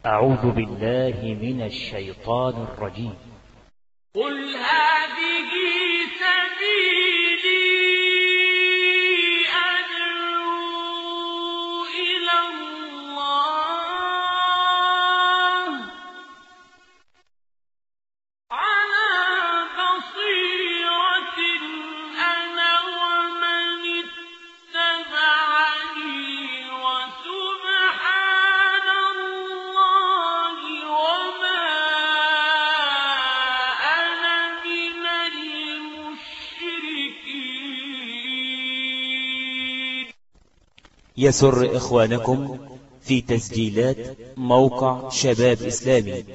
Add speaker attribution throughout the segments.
Speaker 1: أعوذ بالله من الشيطان الرجيم
Speaker 2: قل هذه سبيلي أدعو إلى الله على بصيرة أنا ومن اتبعني وسبحان الله وما أنا من المشركين
Speaker 1: يسر إخوانكم في تسجيلات موقع شباب إسلامي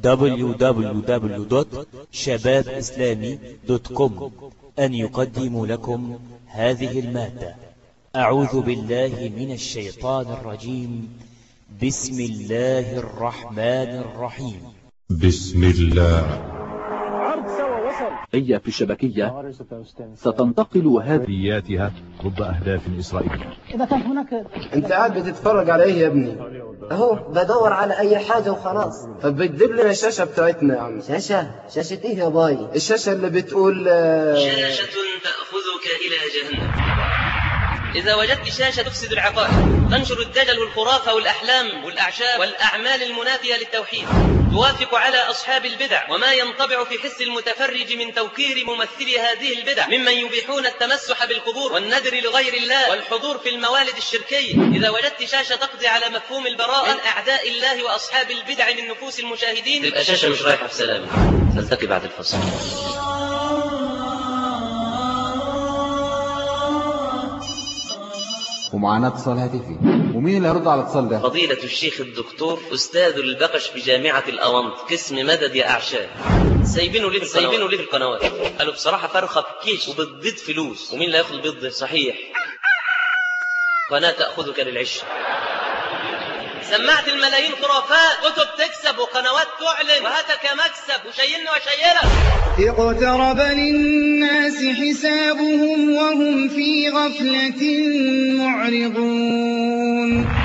Speaker 1: www.shababإسلامي.com أن يقدموا لكم هذه المادة أعوذ بالله من الشيطان الرجيم بسم الله الرحمن الرحيم
Speaker 3: بسم الله
Speaker 4: هي في الشبكية ستنتقل هذه
Speaker 3: نياتها ضد أهداف إسرائيلية
Speaker 5: إذا كان هناك
Speaker 6: انت قاعد بتتفرج على ايه يا ابني
Speaker 7: اهو بدور على اي حاجة وخلاص
Speaker 6: طب بتجيب لنا الشاشه بتاعتنا يا عم
Speaker 7: شاشة شاشة ايه يا باي
Speaker 6: الشاشه اللي بتقول آه،
Speaker 8: شاشة تأخذك إلى جهنم إذا وجدت شاشة تفسد العقائد تنشر الدجل والخرافة والأحلام والأعشاب والأعمال المنافية للتوحيد توافق على أصحاب البدع وما ينطبع في حس المتفرج من توكير ممثلي هذه البدع ممن يبيحون التمسح بالقبور والنذر لغير الله والحضور في الموالد الشركية إذا وجدت شاشة تقضي على مفهوم البراءة من أعداء الله وأصحاب البدع من نفوس المشاهدين تبقى شاشة مش رايحة في سلام نلتقي بعد الفصل
Speaker 9: ومعانا اتصال هاتفي ومين اللي هيرد على الاتصال ده
Speaker 8: فضيلة الشيخ الدكتور أستاذ البقش بجامعة الأونط قسم مدد يا أعشاب سايبينه ليه سايبينه ليه في القنوات قالوا بصراحة فرخة بكيش وبتبيض فلوس ومين اللي هياخد البيض ده صحيح قناة تأخذك للعش سمعت الملايين خرافات كتب تكسب وقنوات تعلن وهاتك مكسب وشيلني وشيلك
Speaker 10: اقترب للناس حسابهم وهم في غفلة معرضون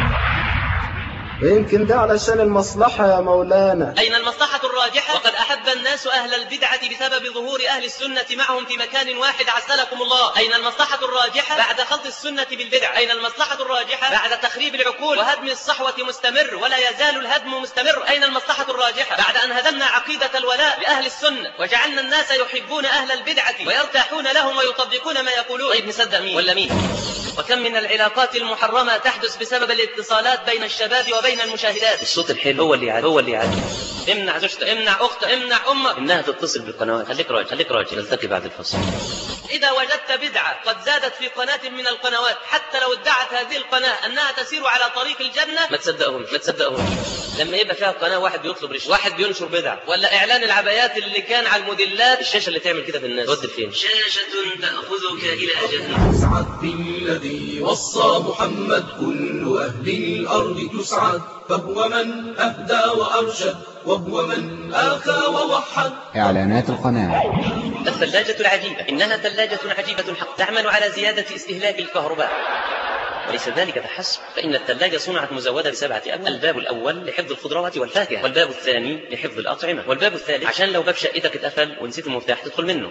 Speaker 6: ويمكن ده علشان المصلحه يا مولانا
Speaker 8: أين المصلحة الراجحة؟ وقد أحب الناس أهل البدعة بسبب ظهور أهل السنة معهم في مكان واحد عسلكم الله أين المصلحة الراجحة؟ بعد خلط السنة بالبدع أين المصلحة الراجحة؟ بعد تخريب العقول وهدم الصحوة مستمر ولا يزال الهدم مستمر أين المصلحة الراجحة؟ بعد أن هدمنا عقيدة الولاء لأهل السنة وجعلنا الناس يحبون أهل البدعة ويرتاحون لهم ويطبقون ما يقولون طيب نصدق مين ولا مين؟ وكم من العلاقات المحرمة تحدث بسبب الاتصالات بين الشباب وبين المشاهدات الصوت الحلو هو اللي يعدي هو اللي يعدي امنع زوجتك امنع اختك امنع امك انها تتصل بالقنوات خليك راجل خليك راجل نلتقي بعد الفصل إذا وجدت بدعة قد زادت في قناة من القنوات حتى لو ادعت هذه القناة أنها تسير على طريق الجنة ما تصدقهمش ما تصدقهمش لما يبقى فيها قناة واحد بيطلب رشوة واحد بينشر بدعة ولا إعلان العبايات اللي كان على الموديلات الشاشة اللي تعمل كده في الناس ودي فين شاشة تأخذك إلى جهنم
Speaker 11: تسعد بالذي وصى محمد كل أهل الأرض تسعد فهو من أهدى وأرشد وهو من آخى ووحد
Speaker 9: اعلانات القناة
Speaker 8: الثلاجة العجيبة إنها ثلاجة عجيبة حق تعمل على زيادة استهلاك الكهرباء وليس ذلك فحسب فإن الثلاجة صنعت مزودة بسبعة أبواب الباب الأول لحفظ الخضروات والفاكهة والباب الثاني لحفظ الأطعمة والباب الثالث عشان لو باب شقتك اتقفل ونسيت المفتاح تدخل منه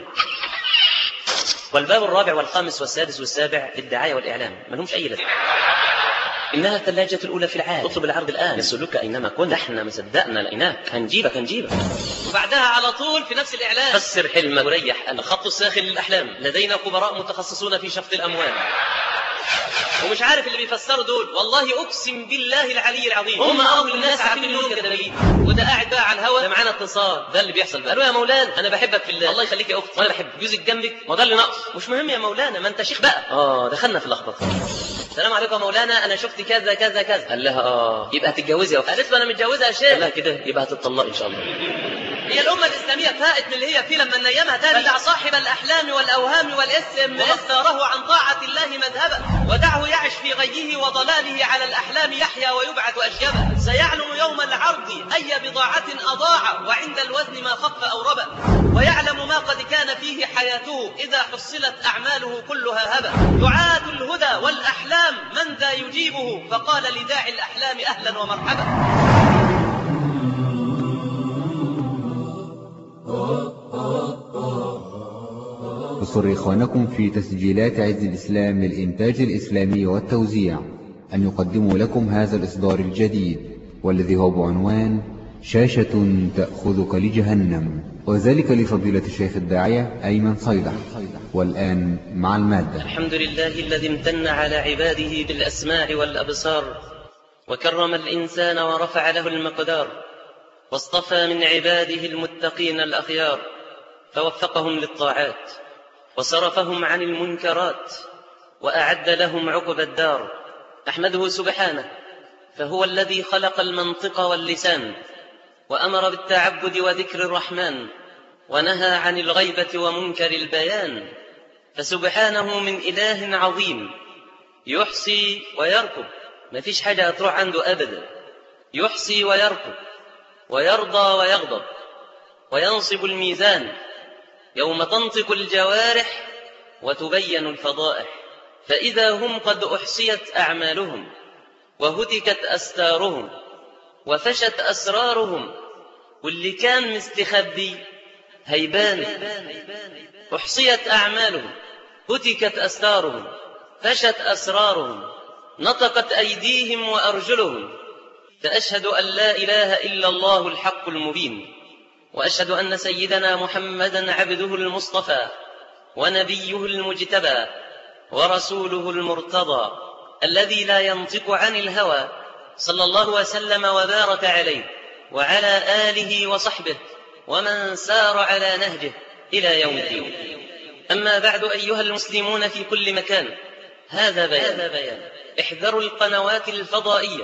Speaker 8: والباب الرابع والخامس والسادس والسابع للدعاية والإعلام ما لهمش أي لازمة إنها الثلاجة الأولى في العالم اطلب العرض الآن نسلك أينما كنت احنا ما صدقنا لقيناك هنجيبك هنجيبك وبعدها على طول في نفس الإعلان فسر حلمك وريح الخط الساخن للأحلام لدينا خبراء متخصصون في شفط الأموال ومش عارف اللي بيفسروا دول والله اقسم بالله العلي العظيم هم اول الناس عارفين انهم كذابين وده قاعد بقى على الهوا ده معانا اتصال ده اللي بيحصل بقى قالوا يا مولانا انا بحبك في الله الله يخليك يا اختي وانا بحب جوزك جنبك ما ده اللي ناقص مش مهم يا مولانا ما انت شيخ بقى اه دخلنا في اللخبطه السلام عليكم يا مولانا انا شفت كذا كذا كذا قال لها اه يبقى هتتجوزي يا اختي قالت له انا متجوزه يا شيخ قال لها كده يبقى هتطلقي ان شاء الله هي الأمة الإسلامية فاقت من اللي هي فيه لما نيمها تاني فدع صاحب الأحلام والأوهام والإثم وأثاره عن طاعة الله مذهبا ودعه يعش في غيه وضلاله على الأحلام يحيا ويبعث أشيبا سيعلم يوم العرض أي بضاعة أضاع وعند الوزن ما خف أو ربا ويعلم ما قد كان فيه حياته إذا حصلت أعماله كلها هبا دعاة الهدى والأحلام من ذا يجيبه فقال لداعي الأحلام أهلا ومرحبا
Speaker 9: نسر إخوانكم في تسجيلات عز الإسلام للإنتاج الإسلامي والتوزيع أن يقدموا لكم هذا الإصدار الجديد والذي هو بعنوان شاشة تأخذك لجهنم وذلك لفضيلة الشيخ الداعية أيمن صيدح والآن مع المادة
Speaker 8: الحمد لله الذي امتن على عباده بالأسماع والأبصار وكرم الإنسان ورفع له المقدار واصطفى من عباده المتقين الأخيار فوفقهم للطاعات وصرفهم عن المنكرات وأعد لهم عقب الدار أحمده سبحانه فهو الذي خلق المنطق واللسان وأمر بالتعبد وذكر الرحمن ونهى عن الغيبة ومنكر البيان فسبحانه من إله عظيم يحصي ويركب ما فيش حاجة هتروح عنده أبدا يحصي ويركب ويرضى ويغضب وينصب الميزان يوم تنطق الجوارح وتبين الفضائح فإذا هم قد أحصيت أعمالهم وهتكت أستارهم وفشت أسرارهم واللي كان مستخبي هيبان أحصيت أعمالهم هتكت أستارهم فشت أسرارهم نطقت أيديهم وأرجلهم فأشهد أن لا إله إلا الله الحق المبين وأشهد أن سيدنا محمدا عبده المصطفى ونبيه المجتبى ورسوله المرتضى الذي لا ينطق عن الهوى صلى الله وسلم وبارك عليه وعلى آله وصحبه ومن سار على نهجه إلى يوم الدين أما بعد أيها المسلمون في كل مكان هذا بيان احذروا القنوات الفضائية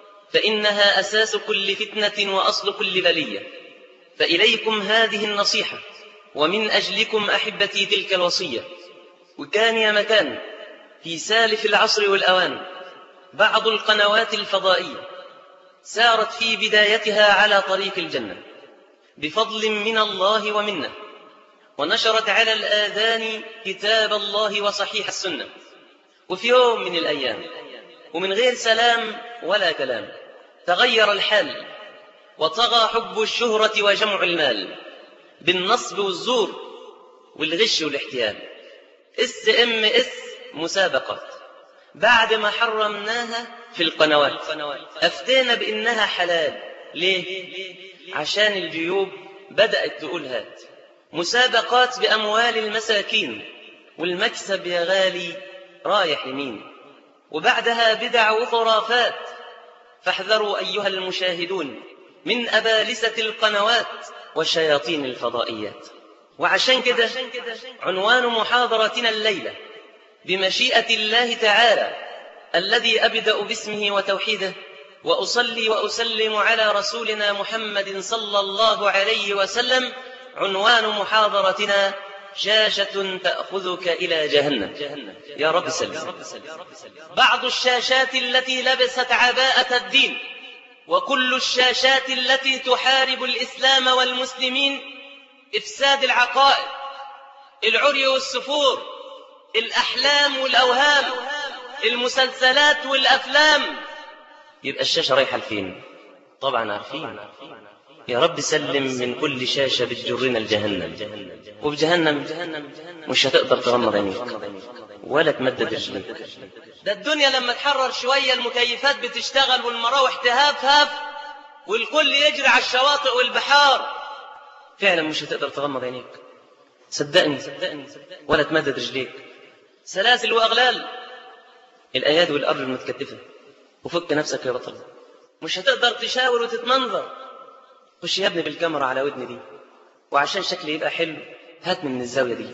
Speaker 8: فإنها أساس كل فتنة وأصل كل بلية فإليكم هذه النصيحة ومن أجلكم أحبتي تلك الوصية وكان يا مكان في سالف العصر والأوان بعض القنوات الفضائية سارت في بدايتها على طريق الجنة بفضل من الله ومنه ونشرت على الآذان كتاب الله وصحيح السنة وفي يوم من الأيام ومن غير سلام ولا كلام تغير الحال وطغى حب الشهرة وجمع المال بالنصب والزور والغش والاحتيال اس ام اس مسابقات بعد ما حرمناها في القنوات أفتينا بإنها حلال ليه؟ عشان الجيوب بدأت تقول هات مسابقات بأموال المساكين والمكسب يا غالي رايح يمين وبعدها بدع وخرافات فاحذروا أيها المشاهدون من أبالسة القنوات والشياطين الفضائيات وعشان كده عنوان محاضرتنا الليلة بمشيئة الله تعالى الذي أبدأ باسمه وتوحيده وأصلي وأسلم على رسولنا محمد صلى الله عليه وسلم عنوان محاضرتنا شاشة تأخذك إلى جهنم يا رب سلم بعض الشاشات التي لبست عباءة الدين وكل الشاشات التي تحارب الإسلام والمسلمين إفساد العقائد العري والسفور الأحلام والأوهام المسلسلات والأفلام يبقى الشاشة رايحة لفين طبعا عارفين يا رب سلم من كل شاشة بتجرنا الجهنم وبجهنم مش هتقدر تغمض عينيك ولا تمدد رجلك ده الدنيا لما تحرر شوية المكيفات بتشتغل والمراوح تهاف هاف والكل يجري على الشواطئ والبحار فعلا مش هتقدر تغمض عينيك صدقني صدقني ولا تمدد رجليك سلاسل وأغلال الأيادي والأرجل متكتفة وفك نفسك يا بطل مش هتقدر تشاور وتتمنظر خش يا ابني بالكاميرا على ودني دي وعشان شكلي يبقى حلو هات من الزاوية دي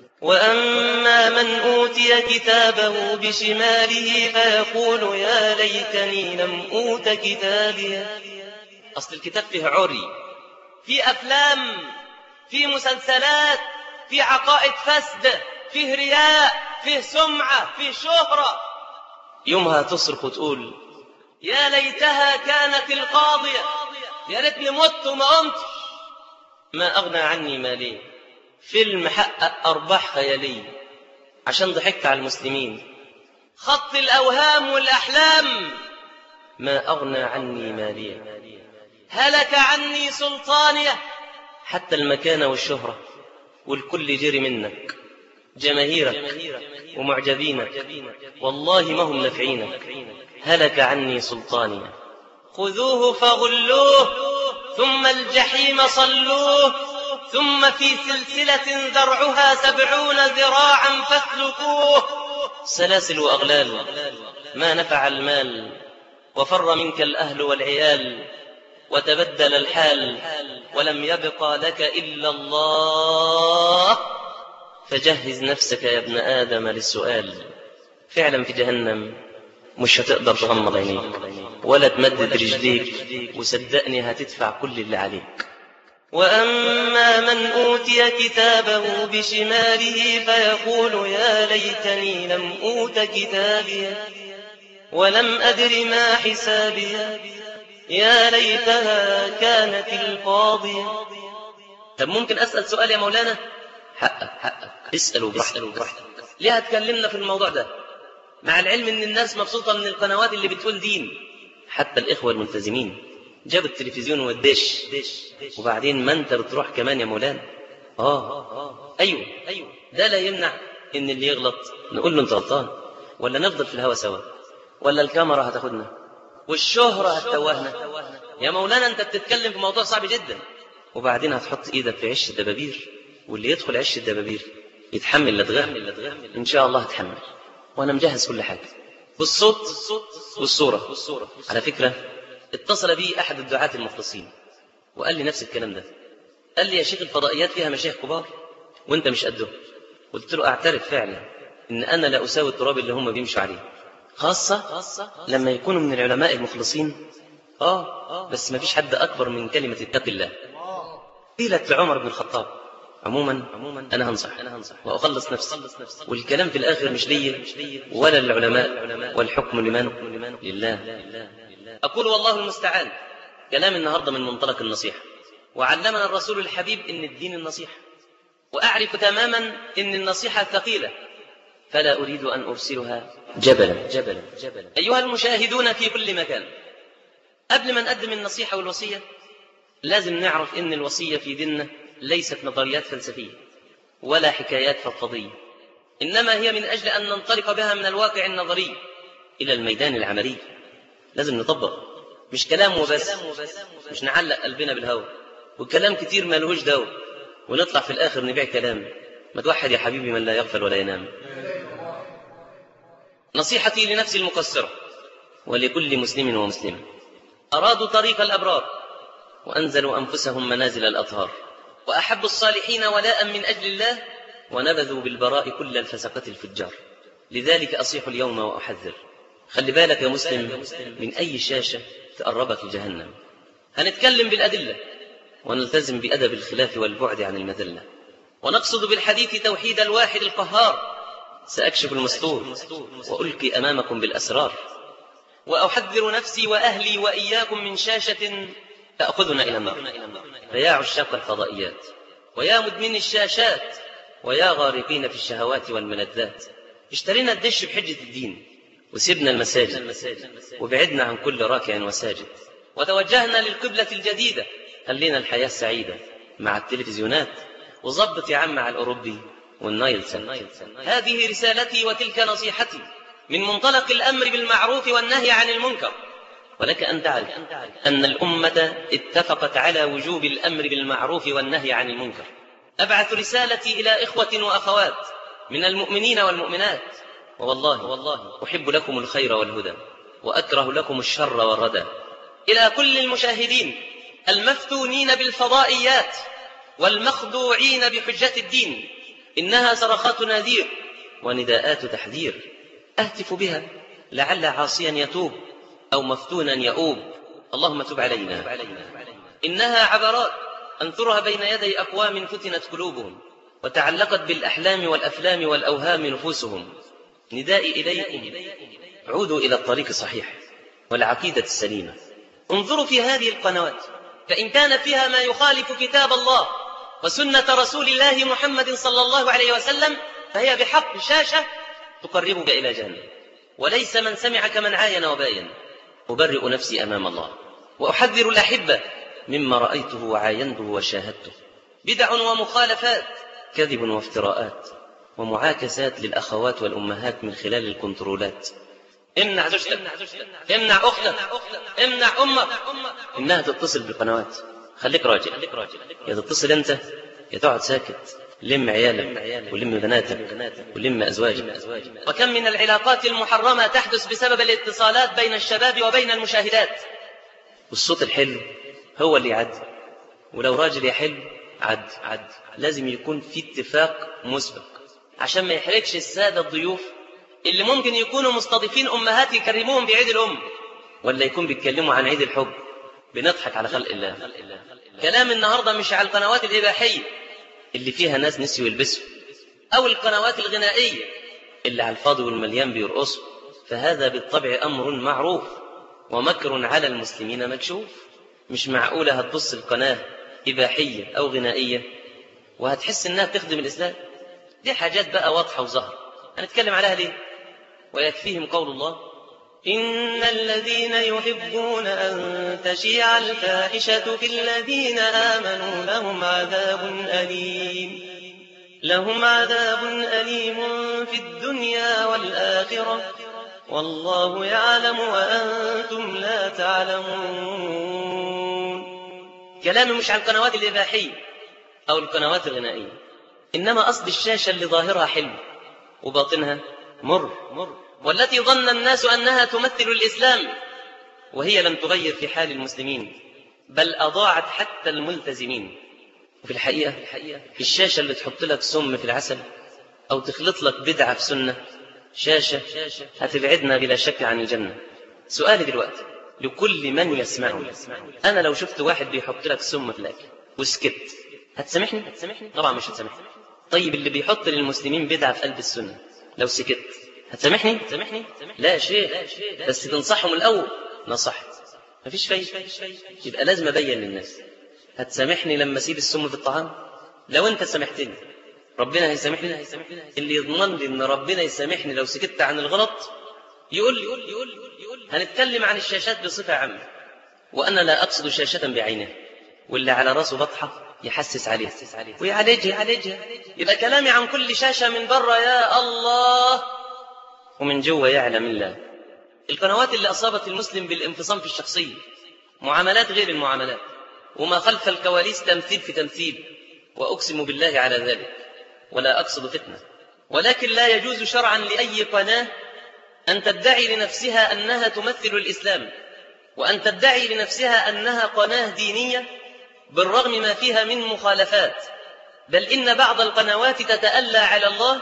Speaker 8: وأما من أوتي كتابه بشماله فيقول يا ليتني لم أوت كتابيا أصل الكتاب فيه عري في أفلام في مسلسلات في عقائد فاسدة فيه رياء فيه سمعة فيه شهرة يومها تصرخ وتقول يا ليتها كانت القاضية يا ريتني مت وما قمتش ما أغنى عني مالي فيلم حقق أرباح خيالية عشان ضحكت على المسلمين خط الأوهام والأحلام ما أغنى عني مالية هلك عني سلطانية حتى المكانة والشهرة والكل جري منك جماهيرك ومعجبينك والله ما هم نافعينك هلك عني سلطاني خذوه فغلوه ثم الجحيم صلوه ثم في سلسلة ذرعها سبعون ذراعا فاسلكوه سلاسل وأغلال ما نفع المال وفر منك الأهل والعيال وتبدل الحال ولم يبق لك إلا الله فجهز نفسك يا ابن آدم للسؤال فعلا في جهنم مش هتقدر تغمض عينيك ولا تمدد رجليك وصدقني هتدفع كل اللي عليك وأما من أوتي كتابه بشماله فيقول يا ليتني لم أوت كتابي ولم أدر ما حسابي يا ليتها كانت القاضية طب ممكن أسأل سؤال يا مولانا حقك حقك اسألوا براحتك ليه هتكلمنا في الموضوع ده مع العلم ان الناس مبسوطة من القنوات اللي بتقول دين حتى الإخوة الملتزمين جابوا التلفزيون والدش وبعدين ما انت بتروح كمان يا مولانا اه ايوه ايوه ده لا يمنع ان اللي يغلط نقول له انت غلطان ولا نفضل في الهوا سوا ولا الكاميرا هتاخدنا والشهرة هتتوهنا يا مولانا انت بتتكلم في موضوع صعب جدا وبعدين هتحط ايدك في عش الدبابير واللي يدخل عش الدبابير يتحمل لدغام ان شاء الله هتحمل وانا مجهز كل حاجه بالصوت والصوره على فكره اتصل بي احد الدعاة المخلصين وقال لي نفس الكلام ده قال لي يا شيخ الفضائيات فيها مشايخ كبار وانت مش قدهم قلت له اعترف فعلا ان انا لا اساوي التراب اللي هم بيمشوا عليه خاصة لما يكونوا من العلماء المخلصين اه بس ما فيش حد اكبر من كلمة اتق الله قيلت لعمر بن الخطاب عموما عموما انا هنصح انا هنصح واخلص نفسي والكلام في الاخر مش لي ولا للعلماء والحكم لمن لله اقول والله المستعان كلام النهارده من منطلق النصيحه وعلمنا الرسول الحبيب ان الدين النصيحه واعرف تماما ان النصيحه ثقيله فلا اريد ان ارسلها جبلا جبلا جبلا ايها المشاهدون في كل مكان قبل ما نقدم النصيحه والوصيه لازم نعرف ان الوصيه في ديننا ليست نظريات فلسفيه ولا حكايات فضفاضيه انما هي من اجل ان ننطلق بها من الواقع النظري الى الميدان العملي لازم نطبق مش كلام وبس مش نعلق قلبنا بالهوى والكلام كتير ما لهوش دواء ونطلع في الاخر نبيع كلام ما توحد يا حبيبي من لا يغفل ولا ينام نصيحتي لنفسي المقصرة ولكل مسلم ومسلمة أرادوا طريق الأبرار وأنزلوا أنفسهم منازل الأطهار وأحبوا الصالحين ولاء من أجل الله ونبذوا بالبراء كل الفسقة الفجار لذلك أصيح اليوم وأحذر خلي بالك يا مسلم من أي شاشة تقربك لجهنم هنتكلم بالأدلة ونلتزم بأدب الخلاف والبعد عن المذلة ونقصد بالحديث توحيد الواحد القهار سأكشف المستور وألقي أمامكم بالأسرار وأحذر نفسي وأهلي وإياكم من شاشة تأخذنا إلى النار فيا عشاق الفضائيات ويا مدمن الشاشات ويا غارقين في الشهوات والملذات اشترينا الدش بحجة الدين وسبنا المساجد وبعدنا عن كل راكع وساجد وتوجهنا للقبلة الجديدة خلينا الحياة السعيدة مع التلفزيونات وظبط يا عم على الأوروبي والنايل سن هذه رسالتي وتلك نصيحتي من منطلق الأمر بالمعروف والنهي عن المنكر ولك أن تعرف أن الأمة اتفقت على وجوب الأمر بالمعروف والنهي عن المنكر أبعث رسالتي إلى إخوة وأخوات من المؤمنين والمؤمنات والله والله أحب لكم الخير والهدى وأكره لكم الشر والردى إلى كل المشاهدين المفتونين بالفضائيات والمخدوعين بحجة الدين إنها صرخات نذير ونداءات تحذير أهتف بها لعل عاصيا يتوب أو مفتونا يؤوب اللهم تب علينا إنها عبرات أنثرها بين يدي أقوام فتنت قلوبهم وتعلقت بالأحلام والأفلام والأوهام نفوسهم ندائي إليكم عودوا إلى الطريق الصحيح والعقيدة السليمة انظروا في هذه القنوات فإن كان فيها ما يخالف كتاب الله وسنة رسول الله محمد صلى الله عليه وسلم فهي بحق شاشة تقربك إلى جهنم وليس من سمع كمن عاين وباين أبرئ نفسي أمام الله وأحذر الأحبة مما رأيته وعاينته وشاهدته بدع ومخالفات كذب وافتراءات ومعاكسات للأخوات والأمهات من خلال الكنترولات امنع زوجتك امنع أختك امنع أمك إنها تتصل بالقنوات خليك راجل يا تتصل أنت يا تقعد ساكت لم عيالك ولم بناتك ولم أزواجك وكم من العلاقات المحرمة تحدث بسبب الاتصالات بين الشباب وبين المشاهدات والصوت الحلو هو اللي يعدي ولو راجل يحل عد عد لازم يكون في اتفاق مسبق عشان ما يحرجش السادة الضيوف اللي ممكن يكونوا مستضيفين أمهات يكرموهم بعيد الأم ولا يكون بيتكلموا عن عيد الحب بنضحك على خلق الله كلام النهاردة مش على القنوات الإباحية اللي فيها ناس نسيوا يلبسوا أو القنوات الغنائية اللي على الفاضي والمليان بيرقصوا فهذا بالطبع أمر معروف ومكر على المسلمين مكشوف مش معقولة هتبص القناة إباحية أو غنائية وهتحس إنها بتخدم الإسلام دي حاجات بقى واضحة وظاهرة هنتكلم عليها ليه ويكفيهم قول الله إن الذين يحبون أن تشيع الفاحشة في الذين آمنوا لهم عذاب أليم لهم عذاب أليم في الدنيا والآخرة والله يعلم وأنتم لا تعلمون كلامي مش عن القنوات الإباحية أو القنوات الغنائية إنما قصد الشاشة اللي ظاهرها حلو وباطنها مر مر والتي ظن الناس أنها تمثل الإسلام وهي لم تغير في حال المسلمين بل أضاعت حتى الملتزمين وفي الحقيقة الشاشة اللي تحط لك سم في العسل أو تخلط لك بدعة في سنة شاشة هتبعدنا بلا شك عن الجنة سؤالي دلوقتي لكل من يسمعني أنا لو شفت واحد بيحط لك سم في الأكل وسكت هتسامحني؟ طبعا مش هتسامحني طيب اللي بيحط للمسلمين بدعة في قلب السنة لو سكت هتسامحني؟ تسامحني؟ لا شيء بس تنصحهم الأول نصحت مفيش فايدة يبقى لازم أبين للناس هتسامحني لما أسيب السم في الطعام؟ لو أنت سامحتني ربنا هيسامحني اللي يضمن لي ان ربنا يسامحني لو سكت عن الغلط يقول لي يقول لي يقول لي يقول لي هنتكلم عن الشاشات بصفه عامه وانا لا اقصد شاشه بعينها واللي على راسه بطحه يحسس عليها ويعالجها يعالجها يبقى كلامي عن كل شاشه من بره يا الله ومن جوه يعلم الله القنوات اللي اصابت المسلم بالانفصام في الشخصيه معاملات غير المعاملات وما خلف الكواليس تمثيل في تمثيل واقسم بالله على ذلك ولا أقصد فتنة ولكن لا يجوز شرعا لأي قناة أن تدعي لنفسها أنها تمثل الإسلام وأن تدعي لنفسها أنها قناة دينية بالرغم ما فيها من مخالفات بل إن بعض القنوات تتألى على الله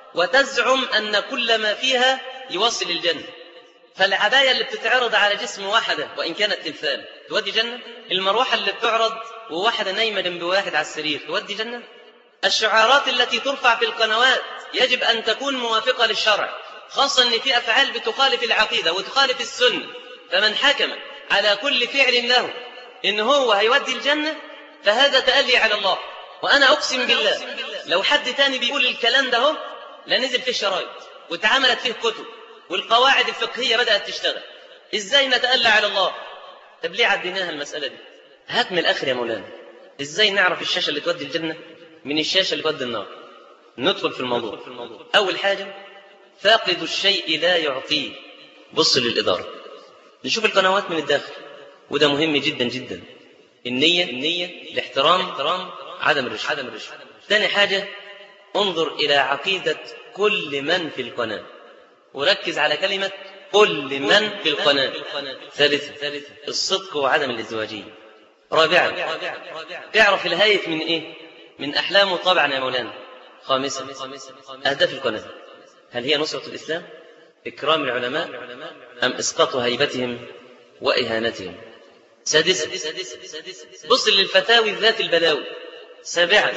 Speaker 8: وتزعم أن كل ما فيها يوصل الجنة فالعباية اللي بتتعرض على جسم واحدة وإن كانت تمثال تودي جنة المروحة اللي بتعرض وواحدة نايمة جنب واحد على السرير تودي جنة الشعارات التي ترفع في القنوات يجب أن تكون موافقة للشرع خاصة أن في أفعال بتخالف العقيدة وتخالف السنة فمن حكم على كل فعل له إن هو هيودي الجنة فهذا تألي على الله وأنا أقسم بالله لو حد تاني بيقول الكلام ده هو لنزل فيه شرايط واتعملت فيه كتب والقواعد الفقهية بدأت تشتغل إزاي نتألى على الله طب ليه عديناها المسألة دي هات من الآخر يا مولانا إزاي نعرف الشاشة اللي تودي الجنة من الشاشة اللي تودي النار ندخل في الموضوع أول حاجة فاقد الشيء لا يعطيه بص للإدارة نشوف القنوات من الداخل وده مهم جدا جدا النية النية الاحترام احترام عدم الرشوة عدم الرشوة ثاني حاجة انظر إلى عقيدة كل من في القناة وركز على كلمة كل من في القناة ثالثا الصدق وعدم الازدواجية رابعا اعرف الهايف من ايه من أحلامه طبعا يا مولانا خامسا أهداف القناة هل هي نصرة الإسلام إكرام العلماء أم إسقاط هيبتهم وإهانتهم سادسا بص للفتاوي ذات البلاوي سابعا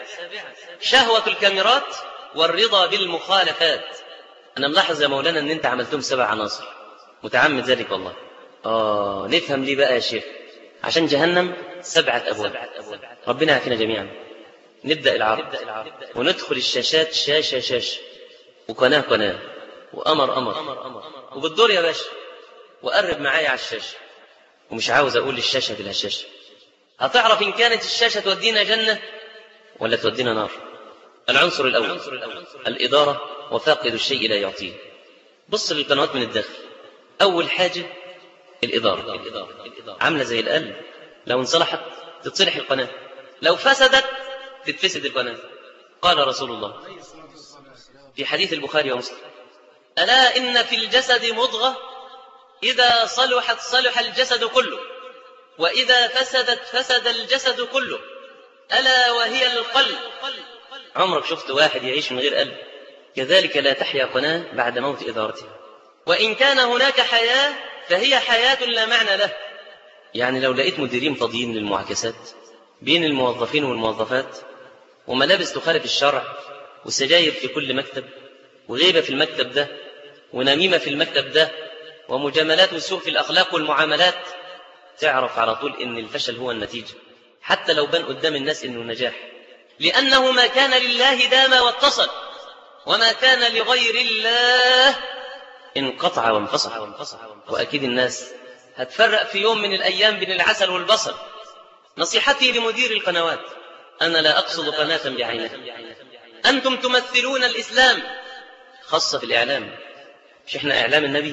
Speaker 8: شهوة الكاميرات والرضا بالمخالفات أنا ملاحظ يا مولانا أن أنت عملتهم سبع عناصر متعمد ذلك والله آه نفهم ليه بقى يا شيخ عشان جهنم سبعة أبواب ربنا يعافينا جميعا نبدأ العرض وندخل الشاشات شاشة شاشة وقناة قناة وأمر أمر وبالدور يا باشا وقرب معايا على الشاشة ومش عاوز أقول الشاشة في الهشاشة هتعرف إن كانت الشاشة تودينا جنة ولا تودينا نار العنصر الأول الإدارة وفاقد الشيء لا يعطيه بص للقنوات من الداخل أول حاجة الإدارة عاملة زي القلب لو انصلحت تتصلح القناة لو فسدت تتفسد القناة قال رسول الله في حديث البخاري ومسلم ألا إن في الجسد مضغة إذا صلحت صلح الجسد كله وإذا فسدت فسد الجسد كله ألا وهي القلب عمرك شفت واحد يعيش من غير قلب كذلك لا تحيا قناة بعد موت إدارتها وإن كان هناك حياة فهي حياة لا معنى له يعني لو لقيت مديرين فاضيين للمعاكسات بين الموظفين والموظفات وملابس تخالف الشرع وسجاير في كل مكتب وغيبة في المكتب ده ونميمة في المكتب ده ومجاملات وسوء في الأخلاق والمعاملات تعرف على طول إن الفشل هو النتيجة حتى لو بان قدام الناس إنه نجاح لأنه ما كان لله دام واتصل وما كان لغير الله انقطع وانفصل وأكيد الناس هتفرق في يوم من الأيام بين العسل والبصل نصيحتي لمدير القنوات أنا لا أقصد قناة بعينها أنتم تمثلون الإسلام خاصة في الإعلام مش إحنا إعلام النبي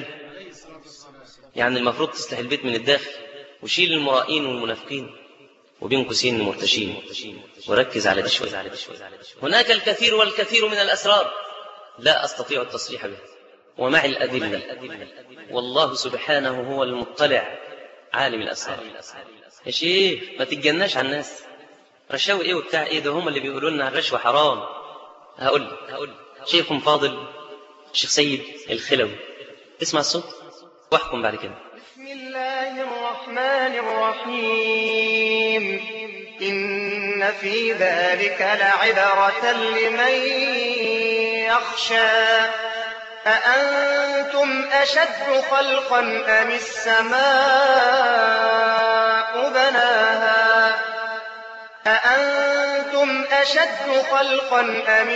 Speaker 8: يعني المفروض تصلح البيت من الداخل وشيل المرائين والمنافقين وبين قوسين المرتشين وركز على دي شوية هناك الكثير والكثير من الأسرار لا أستطيع التصريح بها ومع الأدلة والله سبحانه هو المطلع عالم الأسرار يا شيخ ما تتجناش على الناس رشاوي ايه وبتاع ايه ده هم اللي بيقولوا لنا الرشوة حرام هقول لك هقول لك شيخ فاضل الشيخ سيد الخلوي تسمع الصوت واحكم بعد كده
Speaker 10: بسم الله الرحمن الرحيم إن في ذلك لعبرة لمن يخشى أأنتم أشد خلقا أم السماء بناها أأنتم أشد خلقا أم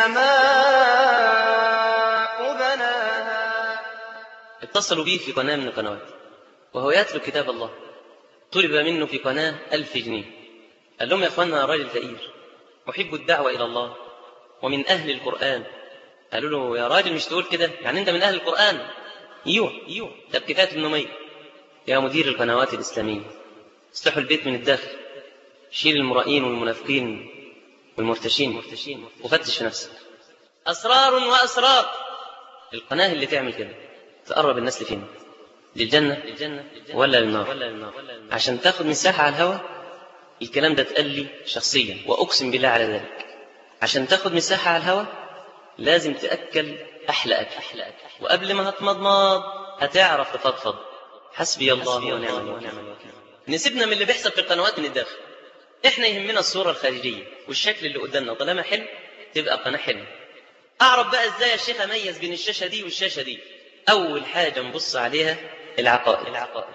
Speaker 10: السماء بناها
Speaker 8: اتصلوا بي في قناة من القنوات وهو يتلو كتاب الله طلب منه في قناة ألف جنيه قال لهم يا أخوانا أنا راجل فقير أحب الدعوة إلى الله ومن أهل القرآن قالوا له يا راجل مش تقول كده يعني أنت من أهل القرآن ايوه ايوه طب كفاية 800 يا مدير القنوات الإسلامية اصلحوا البيت من الداخل شيل المرائين والمنافقين والمرتشين وفتش في نفسك أسرار وأسرار القناة اللي تعمل كده تقرب الناس لفين للجنة ولا للنار عشان تاخد مساحة على الهواء الكلام ده اتقال لي شخصيا وأقسم بالله على ذلك عشان تاخد مساحة على الهواء لازم تأكل أحلى أكل وقبل ما هتمضمض هتعرف تفضفض حسبي الله ونعم الوكيل نسيبنا من اللي بيحصل في القنوات من الداخل احنا يهمنا الصورة الخارجية والشكل اللي قدامنا طالما حلو تبقى قناة حلوة أعرف بقى إزاي يا شيخ أميز بين الشاشة دي والشاشة دي أول حاجة نبص عليها العقائد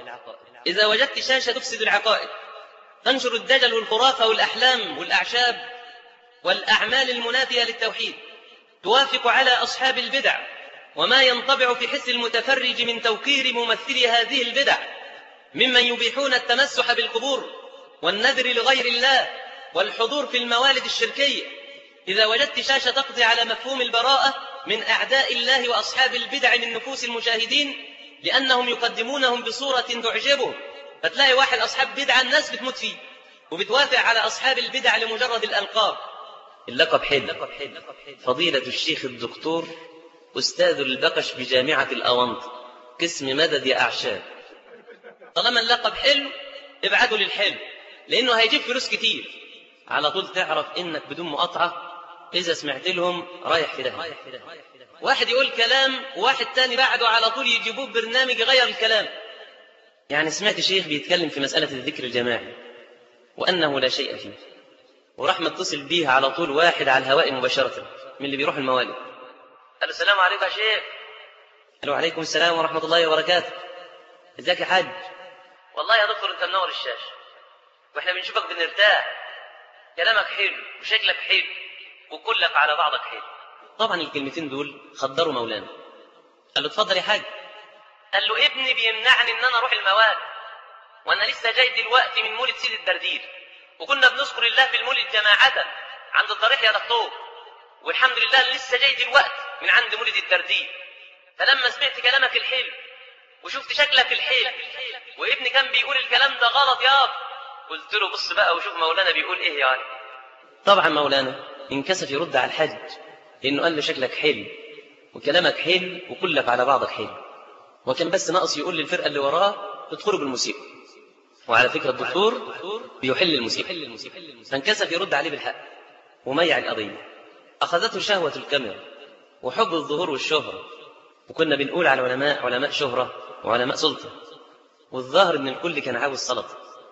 Speaker 8: إذا وجدت شاشة تفسد العقائد تنشر الدجل والخرافة والأحلام والأعشاب والأعمال المنافية للتوحيد توافق على أصحاب البدع وما ينطبع في حس المتفرج من توقير ممثلي هذه البدع ممن يبيحون التمسح بالقبور والنذر لغير الله والحضور في الموالد الشركية إذا وجدت شاشة تقضي على مفهوم البراءة من أعداء الله وأصحاب البدع من نفوس المشاهدين لأنهم يقدمونهم بصورة تعجبهم فتلاقي واحد أصحاب بدعة الناس بتموت فيه وبتوافق على أصحاب البدع لمجرد الألقاب اللقب حلو فضيلة الشيخ الدكتور أستاذ البقش بجامعة الأونط قسم مدد يا أعشاب طالما اللقب حلو ابعته للحلو لأنه هيجيب فلوس كتير على طول تعرف إنك بدون مقاطعة إذا سمعت لهم رايح في ده واحد يقول كلام وواحد تاني بعده على طول يجيبوه برنامج يغير الكلام يعني سمعت شيخ بيتكلم في مسألة الذكر الجماعي وأنه لا شيء فيه وراح متصل بيه على طول واحد على الهواء مباشرة من اللي بيروح الموالد قال له السلام عليكم يا شيخ قال له عليكم السلام ورحمة الله وبركاته ازيك يا حاج والله يا دكتور انت منور الشاشة واحنا بنشوفك بنرتاح كلامك حلو وشكلك حلو وكلك على بعضك حلو طبعا الكلمتين دول خدروا مولانا قال له اتفضل يا حاج قال له ابني بيمنعني ان انا اروح الموالد وانا لسه جاي دلوقتي من مولد سيد الدردير وكنا بنذكر الله في المولد جماعة عند الضريح يا دكتور والحمد لله أنا لسه جاي دلوقتي من عند مولد الدردير فلما سمعت كلامك الحلو وشفت شكلك الحلو وابني كان بيقول الكلام ده غلط يابا قلت له بص بقى وشوف مولانا بيقول ايه يعني طبعا مولانا انكسف يرد على الحج لانه قال له شكلك حلو وكلامك حلو وكلك على بعضك حلو وكان بس ناقص يقول للفرقه اللي وراه ادخلوا بالموسيقى وعلى فكره الدكتور بيحل الموسيقى فانكسف يرد عليه بالحق وميع القضيه اخذته شهوه الكاميرا وحب الظهور والشهره وكنا بنقول على العلماء علماء شهره وعلماء سلطه والظاهر ان الكل كان عاوز سلطه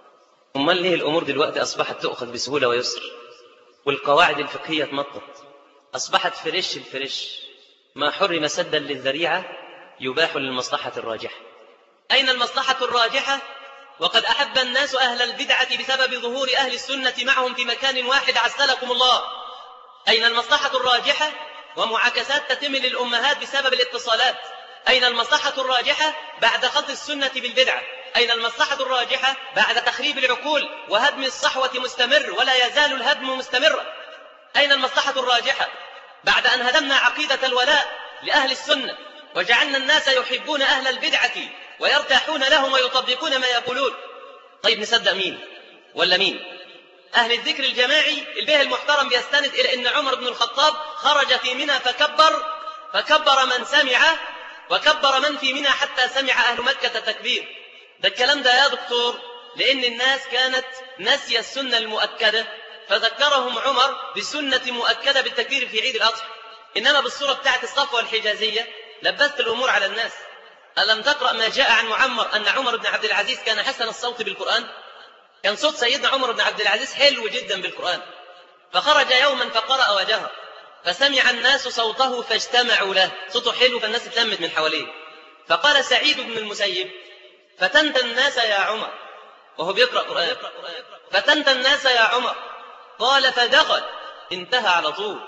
Speaker 8: امال ليه الامور دلوقتي اصبحت تؤخذ بسهوله ويسر والقواعد الفقهيه اتمطت اصبحت فريش الفريش ما حرم سدا للذريعه يباح للمصلحه الراجحه اين المصلحه الراجحه وقد احب الناس اهل البدعه بسبب ظهور اهل السنه معهم في مكان واحد عسلكم الله اين المصلحه الراجحه ومعاكسات تتم للامهات بسبب الاتصالات اين المصلحه الراجحه بعد خلط السنه بالبدعه أين المصلحة الراجحة بعد تخريب العقول وهدم الصحوة مستمر ولا يزال الهدم مستمرا أين المصلحة الراجحة بعد أن هدمنا عقيدة الولاء لأهل السنة وجعلنا الناس يحبون أهل البدعة ويرتاحون لهم ويطبقون ما يقولون طيب نصدق مين ولا مين أهل الذكر الجماعي البيه المحترم بيستند إلى أن عمر بن الخطاب خرج في منى فكبر فكبر من سمع وكبر من في منى حتى سمع أهل مكة تكبير ده الكلام ده يا دكتور لأن الناس كانت ناسية السنة المؤكدة فذكرهم عمر بسنة مؤكدة بالتكبير في عيد الأضحى إنما بالصورة بتاعت الصفوة الحجازية لبست الأمور على الناس ألم تقرأ ما جاء عن معمر أن عمر بن عبد العزيز كان حسن الصوت بالقرآن كان صوت سيدنا عمر بن عبد العزيز حلو جدا بالقرآن فخرج يوما فقرأ وجهر فسمع الناس صوته فاجتمعوا له صوته حلو فالناس اتلمت من حواليه فقال سعيد بن المسيب فتنت الناس يا عمر وهو بيقرأ قرآن فتنت الناس يا عمر قال فدخل انتهى على طول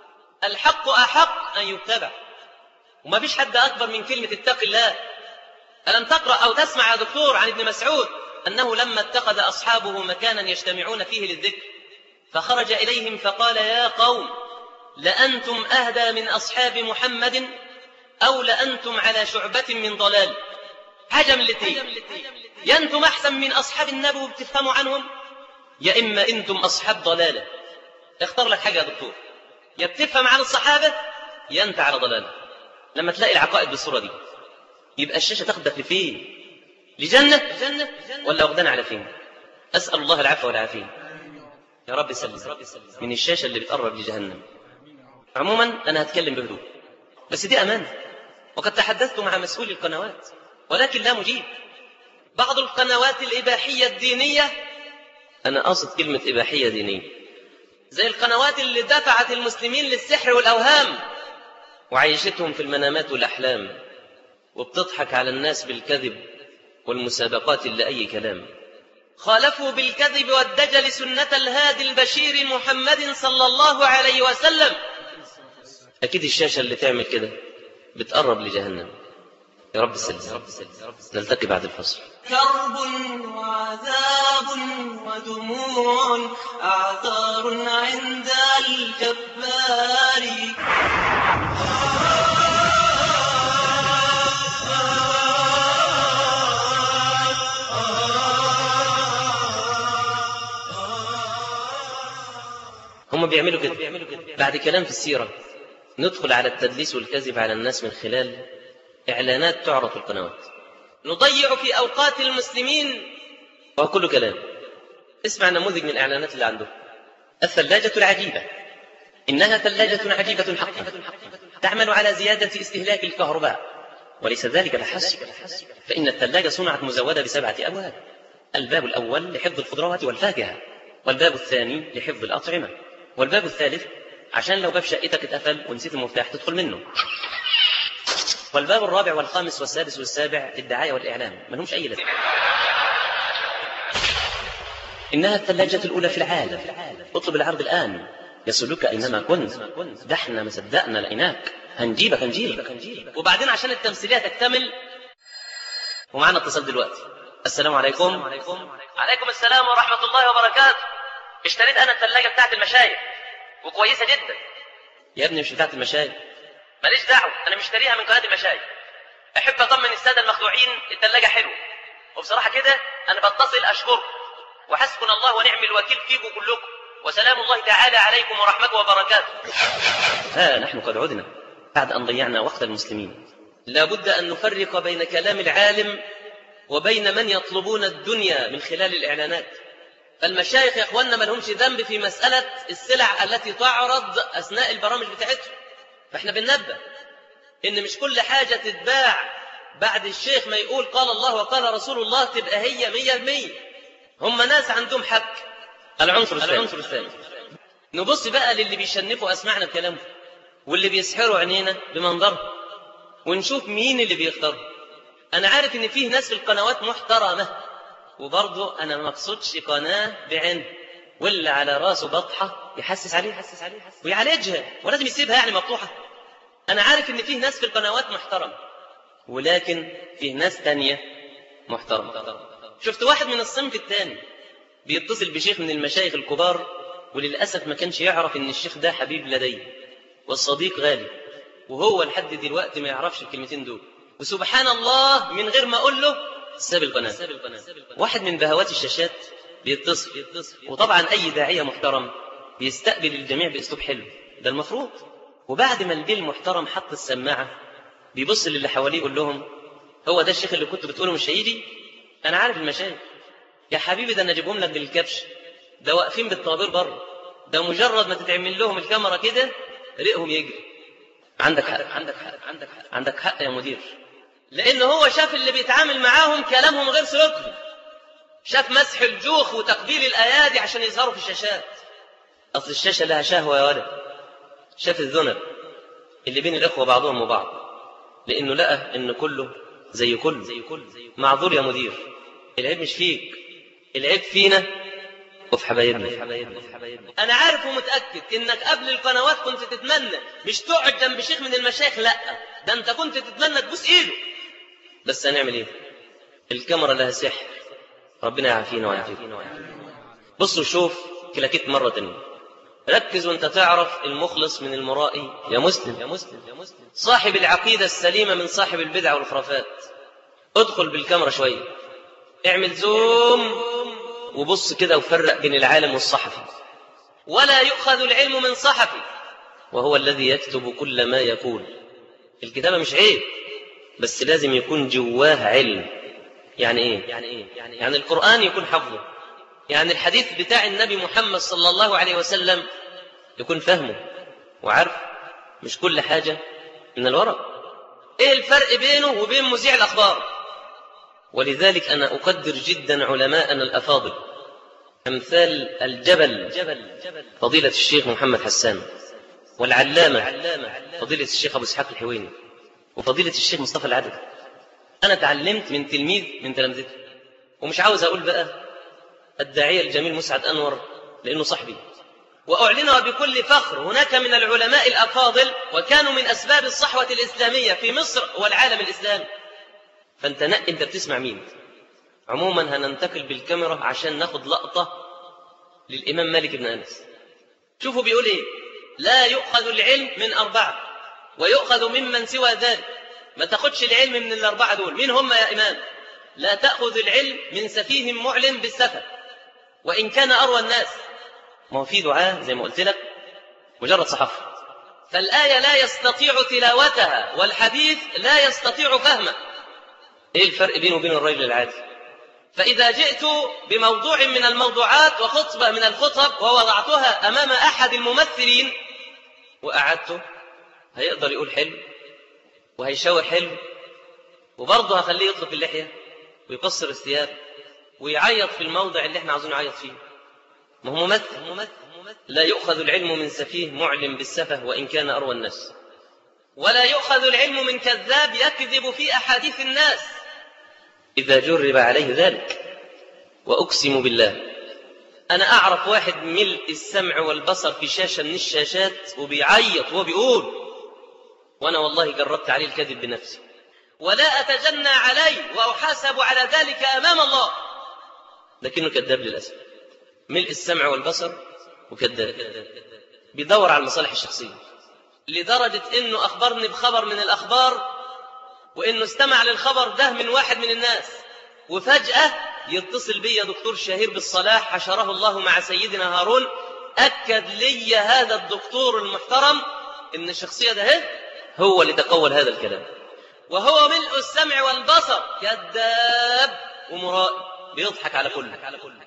Speaker 8: الحق أحق أن يتبع وما فيش حد أكبر من كلمة اتق الله ألم تقرأ أو تسمع يا دكتور عن ابن مسعود أنه لما اتخذ أصحابه مكانا يجتمعون فيه للذكر فخرج إليهم فقال يا قوم لأنتم أهدى من أصحاب محمد أو لأنتم على شعبة من ضلال حاجة من الاثنين يا أنتم أحسن من أصحاب النبي وبتفهموا عنهم يا إما أنتم أصحاب ضلالة اختار لك حاجة يا دكتور يا بتفهم عن الصحابة يا أنت على ضلالة لما تلاقي العقائد بالصورة دي يبقى الشاشة تاخدك لفين لجنة ولا واخدانا على فين أسأل الله العفو والعافية يا رب سلم من الشاشة اللي بتقرب لجهنم عموما أنا هتكلم بهدوء بس دي أمانة وقد تحدثت مع مسؤول القنوات ولكن لا مجيب بعض القنوات الإباحية الدينية أنا قصد كلمة إباحية دينية زي القنوات اللي دفعت المسلمين للسحر والأوهام وعيشتهم في المنامات والأحلام وبتضحك على الناس بالكذب والمسابقات اللي أي كلام خالفوا بالكذب والدجل سنة الهادي البشير محمد صلى الله عليه وسلم أكيد الشاشة اللي تعمل كده بتقرب لجهنم يا رب سلم نلتقي بعد الفصل
Speaker 2: كرب وعذاب ودموع أعذار عند الجبار
Speaker 8: هم بيعملوا كده بعد كلام في السيرة ندخل على التدليس والكذب على الناس من خلال إعلانات تعرض في القنوات نضيع في أوقات المسلمين وهو كله كلام اسمع نموذج من الإعلانات اللي عنده الثلاجة العجيبة إنها ثلاجة عجيبة حقا تعمل على زيادة استهلاك الكهرباء وليس ذلك فحسب فإن الثلاجة صنعت مزودة بسبعة أبواب الباب الأول لحفظ الخضروات والفاكهة والباب الثاني لحفظ الأطعمة والباب الثالث عشان لو باب شقتك اتقفل ونسيت المفتاح تدخل منه والباب الرابع والخامس والسادس والسابع للدعاية والإعلام ما لهمش أي لازمة إنها الثلاجة الأولى في العالم اطلب العرض الآن يصلك أينما كنت ده احنا ما صدقنا لقيناك هنجيبك هنجيبك وبعدين عشان التمثيلية تكتمل ومعنا اتصال دلوقتي السلام عليكم عليكم السلام ورحمة الله وبركاته اشتريت أنا الثلاجة بتاعت المشايخ وكويسة جدا يا ابني مش بتاعت المشايخ ماليش دعوه انا مشتريها من قناه المشايخ احب اطمن الساده المخدوعين الثلاجه حلوه وبصراحه كده انا بتصل اشكركم وحسبنا الله ونعم الوكيل فيكم كلكم وسلام الله تعالى عليكم ورحمته وبركاته ها نحن قد عدنا بعد ان ضيعنا وقت المسلمين لابد ان نفرق بين كلام العالم وبين من يطلبون الدنيا من خلال الاعلانات فالمشايخ يا اخواننا ما لهمش ذنب في مساله السلع التي تعرض اثناء البرامج بتاعتهم فاحنا بننبه ان مش كل حاجه تتباع بعد الشيخ ما يقول قال الله وقال رسول الله تبقى هي مية المية هم ناس عندهم حق العنصر الثاني, العنصر الثاني. نبص بقى للي بيشنفوا اسمعنا بكلامهم واللي بيسحروا عينينا بمنظرهم ونشوف مين اللي بيختار انا عارف ان فيه ناس في القنوات محترمه وبرضه انا ما اقصدش قناه بعين واللي على راسه بطحه يحسس عليه يحسس عليه يحسس ويعالجها ولازم يسيبها يعني مفتوحه انا عارف ان فيه ناس في القنوات محترمه ولكن فيه ناس تانية محترمة شفت واحد من الصنف الثاني بيتصل بشيخ من المشايخ الكبار وللأسف ما كانش يعرف ان الشيخ ده حبيب لديه والصديق غالي وهو لحد دلوقتي ما يعرفش الكلمتين دول وسبحان الله من غير ما اقول له ساب القناة واحد من بهوات الشاشات بيتصل وطبعا اي داعية محترم بيستقبل الجميع باسلوب حلو ده المفروض وبعد ما الجيل المحترم حط السماعة بيبص للي حواليه يقول لهم هو ده الشيخ اللي كنت بتقوله مش هيجي انا عارف المشايخ يا حبيبي ده انا اجيبهم لك بالكبش ده واقفين بالطوابير بره ده مجرد ما تتعمل لهم الكاميرا كده ريقهم يجري عندك حق عندك حق عندك حق عندك حق يا مدير لان هو شاف اللي بيتعامل معاهم كلامهم غير سلوكهم شاف مسح الجوخ وتقبيل الايادي عشان يظهروا في الشاشات اصل الشاشه لها شهوه يا ولد شاف الذنب اللي بين الاخوه بعضهم وبعض لانه لقى ان كله زي كله زي كله معذور يا مدير العيب مش فيك العيب فينا وفي حبايبنا انا عارف ومتاكد انك قبل القنوات كنت تتمنى مش تقعد جنب شيخ من المشايخ لا ده انت كنت تتمنى تبوس ايده بس هنعمل ايه الكاميرا لها سحر ربنا يعافينا ويعافينا بصوا شوف كلاكيت مره تانية ركز وانت تعرف المخلص من المرائي يا مسلم يا مسلم يا مسلم صاحب العقيدة السليمة من صاحب البدع والخرافات ادخل بالكاميرا شوية اعمل زوم وبص كده وفرق بين العالم والصحفي ولا يؤخذ العلم من صحفي وهو الذي يكتب كل ما يقول الكتابة مش عيب بس لازم يكون جواه علم يعني ايه يعني ايه يعني, يعني القرآن يكون حفظه يعني الحديث بتاع النبي محمد صلى الله عليه وسلم يكون فهمه وعارف مش كل حاجة من الورق ايه الفرق بينه وبين مذيع الاخبار ولذلك انا اقدر جدا علماءنا الافاضل امثال الجبل فضيلة الشيخ محمد حسان والعلامة فضيلة الشيخ ابو اسحاق الحويني وفضيلة الشيخ مصطفى العدد انا تعلمت من تلميذ من تلامذته ومش عاوز اقول بقى الداعية الجميل مسعد أنور لأنه صاحبي وأعلنها بكل فخر هناك من العلماء الأفاضل وكانوا من أسباب الصحوة الإسلامية في مصر والعالم الإسلامي فأنت نقي أنت بتسمع مين عموما هننتقل بالكاميرا عشان ناخد لقطة للإمام مالك بن أنس شوفوا بيقول إيه لا يؤخذ العلم من أربعة ويؤخذ ممن سوى ذلك ما تاخدش العلم من الأربعة دول مين هم يا إمام لا تأخذ العلم من سفيه معلن بالسفه وإن كان أروى الناس ما هو في دعاء زي ما قلت لك مجرد صحف فالآية لا يستطيع تلاوتها والحديث لا يستطيع فهمه إيه الفرق بينه وبين الرجل العادي فإذا جئت بموضوع من الموضوعات وخطبة من الخطب ووضعتها أمام أحد الممثلين وأعدته هيقدر يقول حلو وهيشاور حلو وبرضه هخليه يطلق اللحية ويقصر الثياب ويعيط في الموضع اللي احنا عاوزين نعيط فيه ما هو ممثل لا يؤخذ العلم من سفيه معلم بالسفه وإن كان أروى الناس ولا يؤخذ العلم من كذاب يكذب في أحاديث الناس إذا جرب عليه ذلك وأقسم بالله أنا أعرف واحد ملء السمع والبصر في شاشة من الشاشات وبيعيط وهو بيقول وأنا والله جربت عليه الكذب بنفسي ولا أتجنى عليه وأحاسب على ذلك أمام الله لكنه كذاب للأسف ملء السمع والبصر وكذاب بيدور على المصالح الشخصية لدرجة إنه أخبرني بخبر من الأخبار وإنه استمع للخبر ده من واحد من الناس وفجأة يتصل بي دكتور شهير بالصلاح حشره الله مع سيدنا هارون أكد لي هذا الدكتور المحترم إن الشخصية ده هي هو اللي تقول هذا الكلام وهو ملء السمع والبصر كذاب ومرائي بيضحك على كل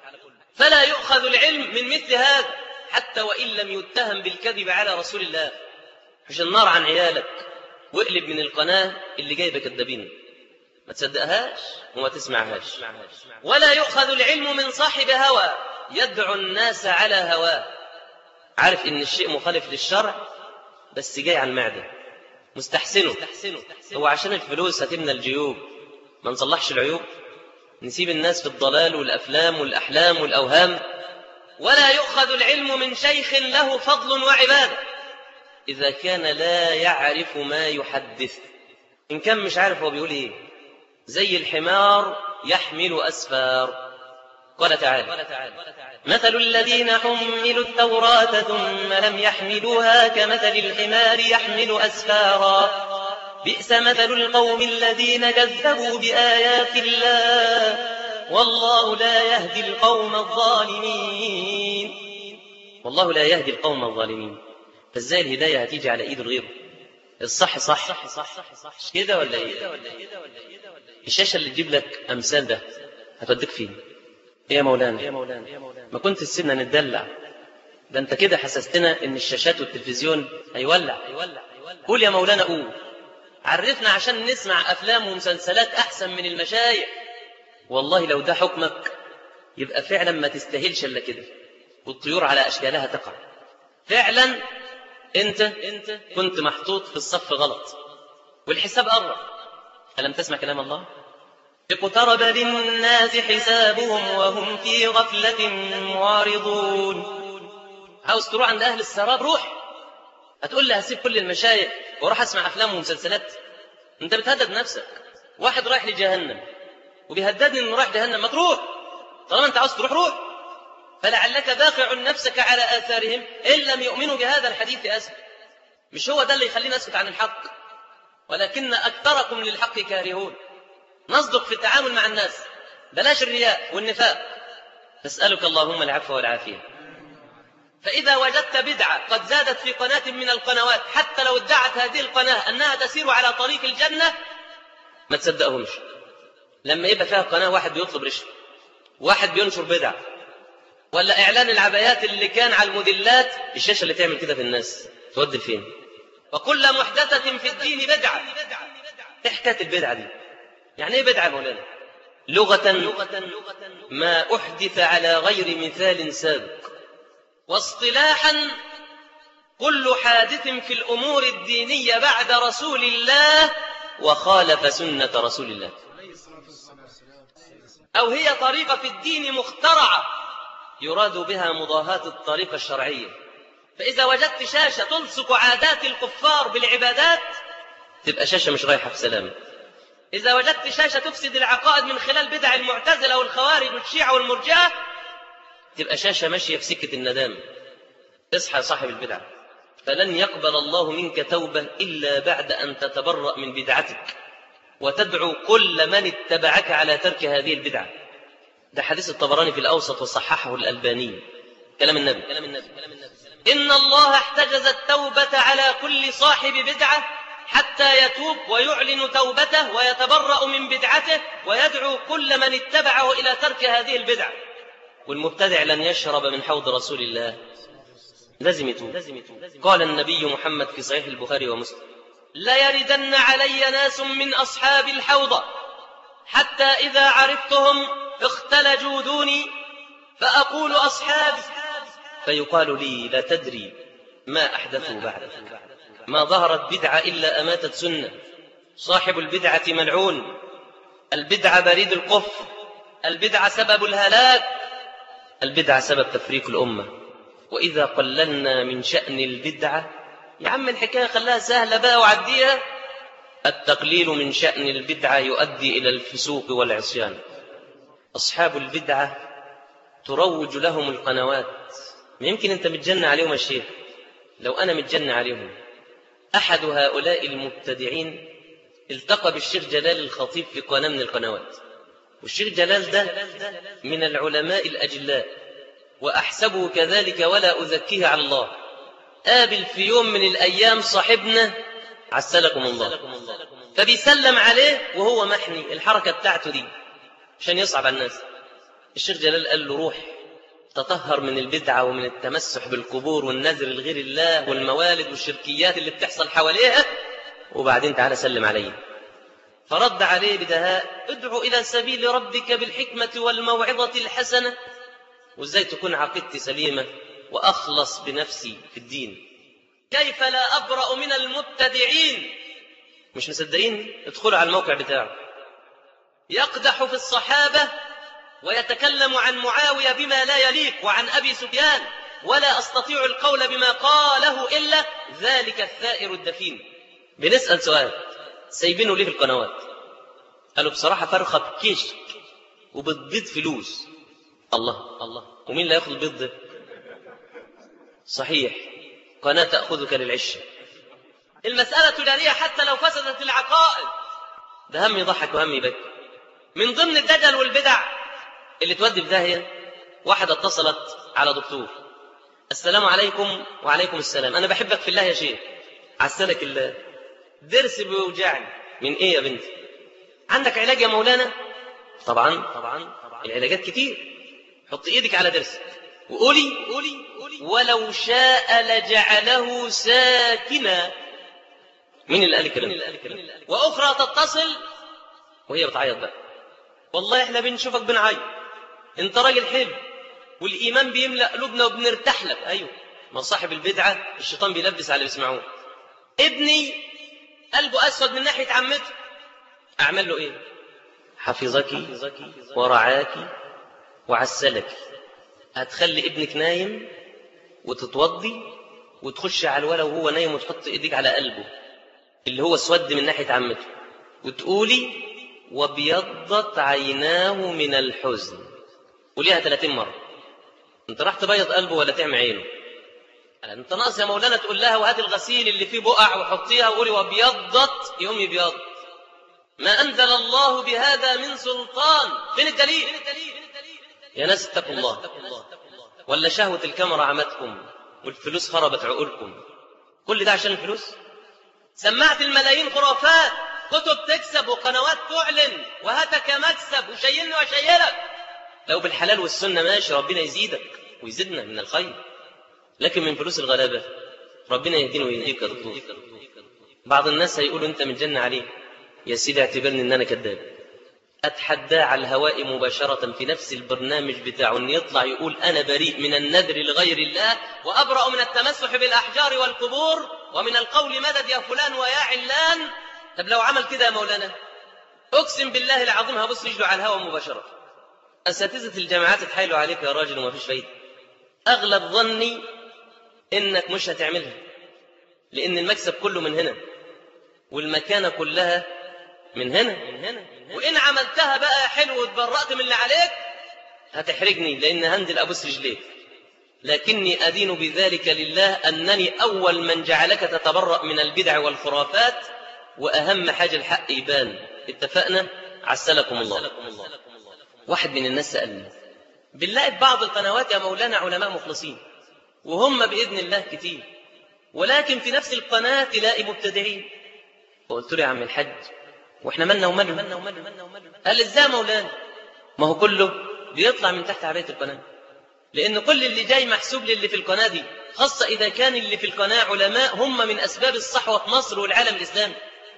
Speaker 8: فلا يؤخذ العلم من مثل هذا حتى وإن لم يتهم بالكذب على رسول الله مش النار عن عيالك واقلب من القناة اللي جايبه كدابين ما تصدقهاش وما تسمعهاش ولا يؤخذ العلم من صاحب هوى يدعو الناس على هواه عارف ان الشيء مخالف للشرع بس جاي على المعده مستحسنه هو عشان الفلوس هتمنى الجيوب ما نصلحش العيوب نسيب الناس في الضلال والافلام والاحلام والاوهام ولا يؤخذ العلم من شيخ له فضل وعباده اذا كان لا يعرف ما يحدث ان كان مش عارف هو بيقول ايه زي الحمار يحمل اسفار قال تعالى مثل الذين حملوا التوراة ثم لم يحملوها كمثل الحمار يحمل أسفارا بئس مثل القوم الذين كذبوا بآيات الله والله لا يهدي القوم الظالمين والله لا يهدي القوم الظالمين فازاي الهداية هتيجي على ايد الغير الصح صح صح صح صح مش كده ولا ايه الشاشة اللي تجيب لك امثال ده هتوديك فين ايه يا مولانا يا مولانا ما كنت تسيبنا نتدلع ده انت كده حسستنا ان الشاشات والتلفزيون هيولع قول يا مولانا قول عرفنا عشان نسمع افلام ومسلسلات احسن من المشايخ والله لو ده حكمك يبقى فعلا ما تستاهلش الا كده والطيور على اشكالها تقع فعلا انت انت كنت محطوط في الصف غلط والحساب قرب الم تسمع كلام الله اقترب للناس حسابهم وهم في غفلة معرضون عاوز تروح عند أهل السراب روح هتقول لي هسيب كل المشايخ واروح اسمع افلام ومسلسلات انت بتهدد نفسك واحد رايح لجهنم وبيهددني انه رايح جهنم ما تروح طالما انت عاوز تروح روح فلعلك باخع نفسك على اثارهم ان لم يؤمنوا بهذا الحديث اسف مش هو ده اللي يخلينا نسكت عن الحق ولكن اكثركم للحق كارهون نصدق في التعامل مع الناس بلاش الرياء والنفاق نسألك اللهم العفو والعافية فإذا وجدت بدعة قد زادت في قناة من القنوات حتى لو ادعت هذه القناة أنها تسير على طريق الجنة ما تصدقهمش لما يبقى فيها قناة واحد بيطلب رشوة واحد بينشر بدعة ولا إعلان العبايات اللي كان على الموديلات الشاشة اللي تعمل كده في الناس تودي فين وكل محدثة في الدين بدعة ايه حكاية البدعة دي يعني ايه بدعة مولانا لغة ما أحدث على غير مثال سابق واصطلاحا كل حادث في الأمور الدينية بعد رسول الله وخالف سنة رسول الله أو هي طريقة في الدين مخترعة يراد بها مضاهاة الطريقة الشرعية فإذا وجدت شاشة تلصق عادات الكفار بالعبادات تبقى شاشة مش رايحة في سلامة إذا وجدت شاشة تفسد العقائد من خلال بدع المعتزلة والخوارج والشيعة والمرجئة تبقى شاشة ماشية في سكة الندامة اصحى يا صاحب البدعة فلن يقبل الله منك توبة إلا بعد أن تتبرأ من بدعتك وتدعو كل من اتبعك على ترك هذه البدعة ده حديث الطبراني في الأوسط وصححه الألباني كلام النبي كلام النبي كلام النبي إن الله احتجز التوبة على كل صاحب بدعة حتى يتوب ويعلن توبته ويتبرأ من بدعته ويدعو كل من اتبعه إلى ترك هذه البدعة والمبتدع لن يشرب من حوض رسول الله لازم يتوب قال النبي محمد في صحيح البخاري ومسلم لا يردن علي ناس من أصحاب الحوض حتى إذا عرفتهم اختلجوا دوني فأقول أصحابي فيقال لي لا تدري ما أحدثوا بعد ما ظهرت بدعة إلا أماتت سنة صاحب البدعة ملعون البدعة بريد القف البدعة سبب الهلاك البدعة سبب تفريق الأمة وإذا قللنا من شأن البدعة يا عم الحكاية خلاها سهلة بقى وعديها التقليل من شأن البدعة يؤدي إلى الفسوق والعصيان أصحاب البدعة تروج لهم القنوات ما يمكن أنت متجنى عليهم يا شيخ لو أنا متجنى عليهم أحد هؤلاء المبتدعين التقى بالشيخ جلال الخطيب في قناة من القنوات والشيخ جلال ده من العلماء الأجلاء وأحسبه كذلك ولا أزكيه على الله قابل في يوم من الأيام صاحبنا عسلكم الله فبيسلم عليه وهو محني الحركة بتاعته دي عشان يصعب على الناس الشيخ جلال قال له روح تطهر من البدعة ومن التمسح بالقبور والنذر لغير الله والموالد والشركيات اللي بتحصل حواليها وبعدين تعالى سلم علي فرد عليه بدهاء ادعو إلى سبيل ربك بالحكمة والموعظة الحسنة وازاي تكون عقيدتي سليمة وأخلص بنفسي في الدين كيف لا أبرأ من المبتدعين مش مصدقين ادخلوا على الموقع بتاعه يقدح في الصحابة ويتكلم عن معاوية بما لا يليق وعن أبي سفيان ولا أستطيع القول بما قاله إلا ذلك الثائر الدفين بنسأل سؤال سايبينه ليه في القنوات قالوا بصراحة فرخة بكشك وبتبيض فلوس الله الله ومين اللي هياخد البيض ده صحيح قناة تأخذك للعشة المسألة جارية حتى لو فسدت العقائد ده هم يضحك وهم يبكي من ضمن الدجل والبدع اللي تودي في داهية واحدة اتصلت على دكتور السلام عليكم وعليكم السلام أنا بحبك في الله يا شيخ عسلك الله ضرس بيوجعني من إيه يا بنتي عندك علاج يا مولانا طبعا طبعا العلاجات كتير حط إيدك على ضرسك وقولي قولي قولي ولو شاء لجعله ساكنا مين اللي قال الكلام واخرى تتصل وهي بتعيط بقى والله احنا بنشوفك بنعيط انت راجل حلو والايمان بيملا قلوبنا وبنرتاح لك ايوه ما صاحب البدعه الشيطان بيلبس على اللي بيسمعوه ابني قلبه اسود من ناحيه عمته اعمل له ايه حفظك ورعاك وعسلك هتخلي ابنك نايم وتتوضي وتخش على الولا وهو نايم وتحط ايديك على قلبه اللي هو اسود من ناحيه عمته وتقولي وابيضت عيناه من الحزن قوليها 30 مره انت راح تبيض قلبه ولا تعمي عينه انت ناقص يا مولانا تقول لها وهات الغسيل اللي فيه بقع وحطيها وقولي وابيضت يقوم يبيض ما انزل الله بهذا من سلطان فين الدليل يا ناس اتقوا الله ولا شهوة الكاميرا عمتكم والفلوس خربت عقولكم كل ده عشان الفلوس سمعت الملايين خرافات كتب تكسب وقنوات تعلن وهاتك مكسب وشيلني وشيلك لو بالحلال والسنة ماشي ربنا يزيدك ويزيدنا من الخير لكن من فلوس الغلابة ربنا يهدينا ويهديك يا دكتور بعض الناس هيقولوا انت متجن عليه يا سيدي اعتبرني ان انا كذاب اتحداه على الهواء مباشرة في نفس البرنامج بتاعه ان يطلع يقول انا بريء من النذر لغير الله وابرأ من التمسح بالاحجار والقبور ومن القول مدد يا فلان ويا علان طب لو عمل كده يا مولانا اقسم بالله العظيم هبص رجله على الهواء مباشرة اساتذة الجامعات اتحايلوا عليك يا راجل وما فيش فايدة اغلب ظني انك مش هتعملها لان المكسب كله من هنا والمكانة كلها من هنا من هنا وإن عملتها بقى حلو واتبرأت من اللي عليك هتحرجني لأن هنزل أبوس رجليك لكني أدين بذلك لله أنني أول من جعلك تتبرأ من البدع والخرافات وأهم حاجة الحق يبان اتفقنا عسلكم الله واحد من الناس سألني بنلاقي في بعض القنوات يا مولانا علماء مخلصين وهم بإذن الله كتير ولكن في نفس القناة تلاقي مبتدعين فقلت له يا عم الحج واحنا مالنا ومالنا قال ازاي مولانا ما هو كله بيطلع من تحت عبايه القناه لان كل اللي جاي محسوب للي في القناه دي خاصه اذا كان اللي في القناه علماء هم من اسباب الصحوه في مصر والعالم الاسلامي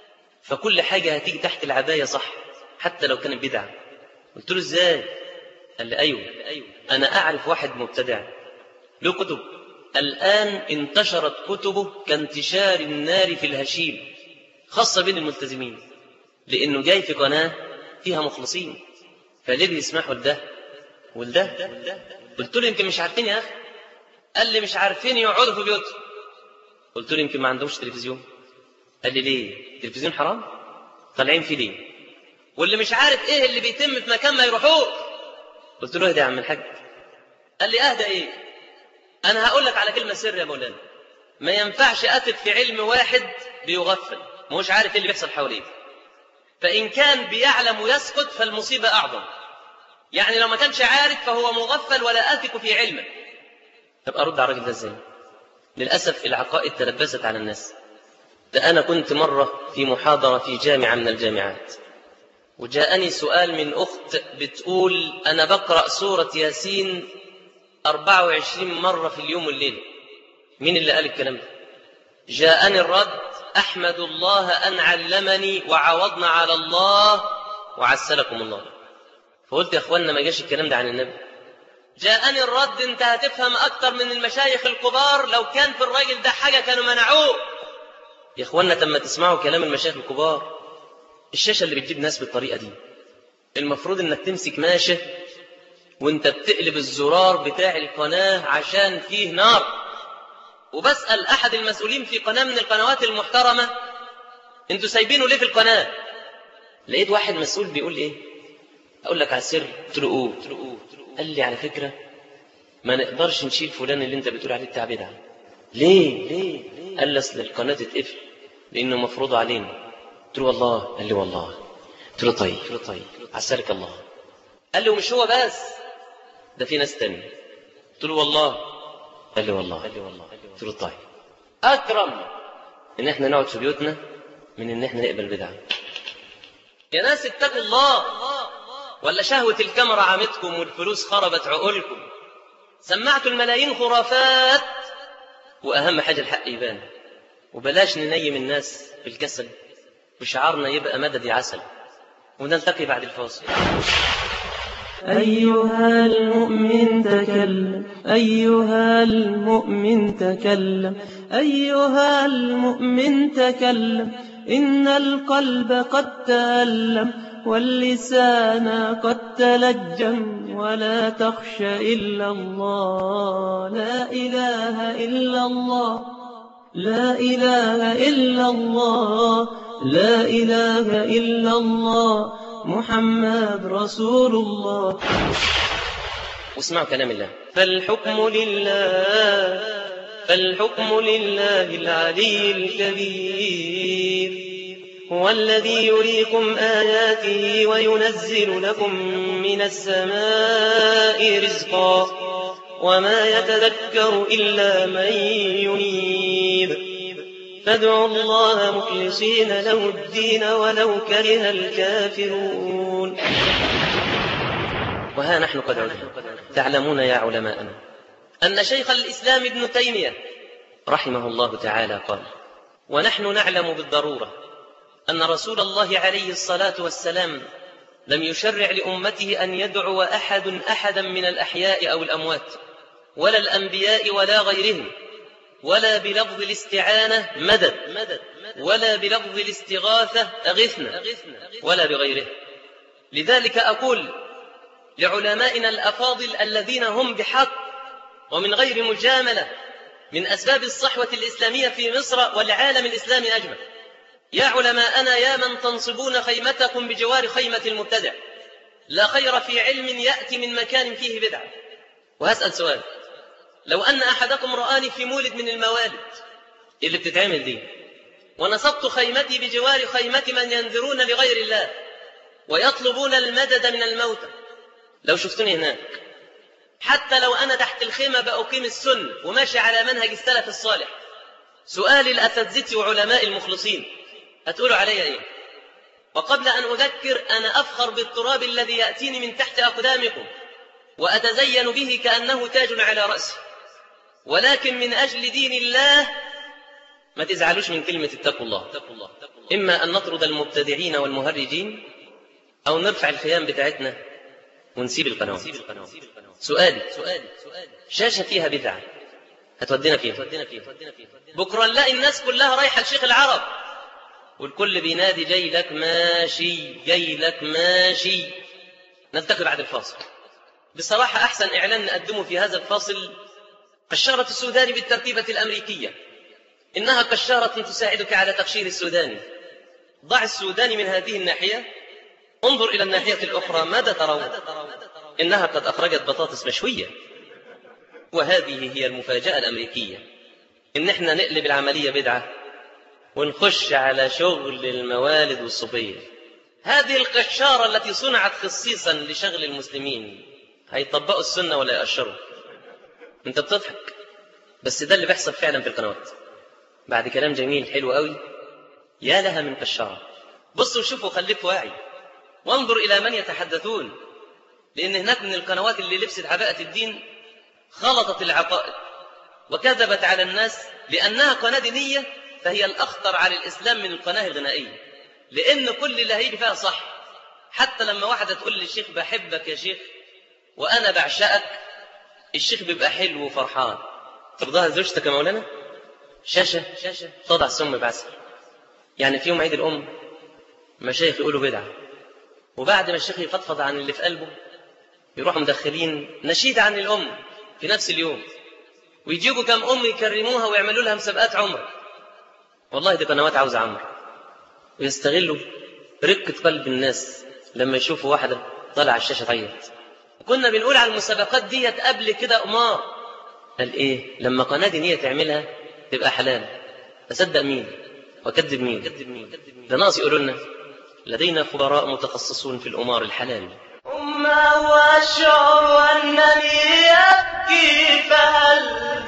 Speaker 8: فكل حاجه هتيجي تحت العبايه صح حتى لو كانت بدعه قلت له ازاي قال لي ايوه انا اعرف واحد مبتدع له كتب الان انتشرت كتبه كانتشار النار في الهشيم خاصه بين الملتزمين لأنه جاي في قناة فيها مخلصين فليه بيسمحوا لده ولده قلت له يمكن مش عارفين يا أخي قال لي مش عارفين يقعدوا في بيوتهم قلت له يمكن ما عندهمش تلفزيون قال لي ليه التلفزيون حرام طالعين فيه ليه واللي مش عارف ايه اللي بيتم في مكان ما يروحوش قلت له اهدى يا عم الحاج قال لي اهدى ايه انا هقول لك على كلمه سر يا مولانا ما ينفعش أثق في علم واحد بيغفل مش عارف ايه اللي بيحصل حواليه فإن كان بيعلم ويسكت فالمصيبة أعظم يعني لو ما كانش عارف فهو مغفل ولا آثق في علمه طب أرد على الراجل ده ازاي للأسف العقائد تلبست على الناس ده أنا كنت مرة في محاضرة في جامعة من الجامعات وجاءني سؤال من أخت بتقول أنا بقرأ سورة ياسين 24 مرة في اليوم والليل مين اللي قال الكلام ده جاءني الرد أحمد الله أن علمني وعوضنا على الله وعسلكم الله فقلت يا أخوانا ما جاش الكلام ده عن النبي جاءني الرد انت هتفهم أكتر من المشايخ الكبار لو كان في الراجل ده حاجة كانوا منعوه يا أخوانا تم تسمعوا كلام المشايخ الكبار الشاشة اللي بتجيب ناس بالطريقة دي المفروض انك تمسك ماشة وانت بتقلب الزرار بتاع القناة عشان فيه نار وبسأل أحد المسؤولين في قناة من القنوات المحترمة انتوا سايبينه ليه في القناة لقيت واحد مسؤول بيقول ايه اقول لك على السر قلت له قول قال لي على فكرة ما نقدرش نشيل فلان اللي انت بتقول عليه بتاع بدعة ليه ليه قال لي اصل القناة تتقفل لانه مفروض علينا قلت له والله قال لي والله قلت له طيب قلت له طيب عسالك الله قال لي ومش هو بس ده في ناس تانية قلت له والله قال لي والله قال لي والله قلت له طيب اكرم ان احنا نقعد في بيوتنا من ان احنا نقبل بدعه يا ناس اتقوا الله ولا شهوة الكاميرا عامتكم والفلوس خربت عقولكم سمعتوا الملايين خرافات وأهم حاجة الحق يبان وبلاش ننيم الناس بالكسل وشعارنا يبقى مدد عسل ونلتقي بعد الفاصل
Speaker 5: أيها المؤمن تكلم أيها المؤمن تكلم أيها المؤمن تكلم إن القلب قد تألم واللسان قد تلجم ولا تخش إلا الله لا إله إلا الله لا إله إلا الله لا إله إلا الله محمد رسول الله
Speaker 8: واسمعوا كلام الله فالحكم لله فالحكم لله العلي الكبير هو الذي يريكم آياته وينزل لكم من السماء رزقا وما يتذكر إلا من ينيب فادعوا الله مخلصين له الدين ولو كره الكافرون وها نحن قد عدنا تعلمون يا علماءنا أن شيخ الإسلام ابن تيمية رحمه الله تعالى قال ونحن نعلم بالضرورة أن رسول الله عليه الصلاة والسلام لم يشرع لأمته أن يدعو أحد أحدا من الأحياء أو الأموات ولا الأنبياء ولا غيرهم ولا بلفظ الاستعانة مدد ولا بلفظ الاستغاثة أغثنا ولا بغيره لذلك أقول لعلمائنا الأفاضل الذين هم بحق ومن غير مجاملة من أسباب الصحوة الإسلامية في مصر والعالم الإسلامي أجمع يا علماءنا يا من تنصبون خيمتكم بجوار خيمة المبتدع لا خير في علم يأتي من مكان فيه بدعة وهسأل سؤال لو أن أحدكم رآني في مولد من الموالد اللي بتتعمل دي ونصبت خيمتي بجوار خيمة من ينذرون لغير الله ويطلبون المدد من الموتى لو شفتني هناك حتى لو أنا تحت الخيمة بأقيم السن وماشي على منهج السلف الصالح سؤالي لأساتذتي وعلماء المخلصين هتقولوا علي إيه وقبل أن أذكر أنا أفخر بالتراب الذي يأتيني من تحت أقدامكم وأتزين به كأنه تاج على رأسي ولكن من أجل دين الله ما تزعلوش من كلمة اتقوا الله إما أن نطرد المبتدعين والمهرجين أو نرفع الخيام بتاعتنا ونسيب القنوات سؤالي شاشة فيها بدعة هتودينا فين بكرة نلاقي الناس كلها رايحة لشيخ العرب والكل بينادي جاي لك ماشي جاي لك ماشي نلتقي بعد الفاصل بصراحة أحسن إعلان نقدمه في هذا الفاصل قشارة السودان بالترتيبة الأمريكية إنها قشارة تساعدك على تقشير السوداني ضع السوداني من هذه الناحية انظر إلى الناحية الأخرى ماذا ترون إنها قد أخرجت بطاطس مشوية وهذه هي المفاجأة الأمريكية إن إحنا نقلب العملية بدعة ونخش على شغل الموالد والصبية هذه القشارة التي صنعت خصيصا لشغل المسلمين هيطبقوا السنة ولا يقشروا انت بتضحك بس ده اللي بيحصل فعلا في القنوات بعد كلام جميل حلو قوي يا لها من قشارة بصوا شوفوا خليك واعي وانظر إلى من يتحدثون لأن هناك من القنوات اللي لبست عباءة الدين خلطت العقائد وكذبت على الناس لأنها قناة دينية فهي الأخطر على الإسلام من القناة الغنائية لأن كل اللي هيجي فيها صح حتى لما واحدة تقول للشيخ بحبك يا شيخ وأنا بعشقك الشيخ بيبقى حلو وفرحان ترضاها زوجتك يا مولانا شاشة شاشة تضع السم بعسل يعني في يوم عيد الأم مشايخ يقولوا بدعة وبعد ما الشيخ يفضفض عن اللي في قلبه يروحوا مدخلين نشيد عن الأم في نفس اليوم ويجيبوا كم أم يكرموها ويعملوا لها مسابقات عمر والله دي قنوات عاوزة عمر ويستغلوا رقة قلب الناس لما يشوفوا واحدة طالعة على الشاشة تعيط كنا بنقول على المسابقات ديت قبل كده قمار قال ايه لما قناة دينية تعملها تبقى حلال أصدق مين وأكذب مين ده ناقص يقولوا لنا لدينا خبراء متخصصون في الأمور الحلال
Speaker 2: ما وأشعر أنني أبكي فهل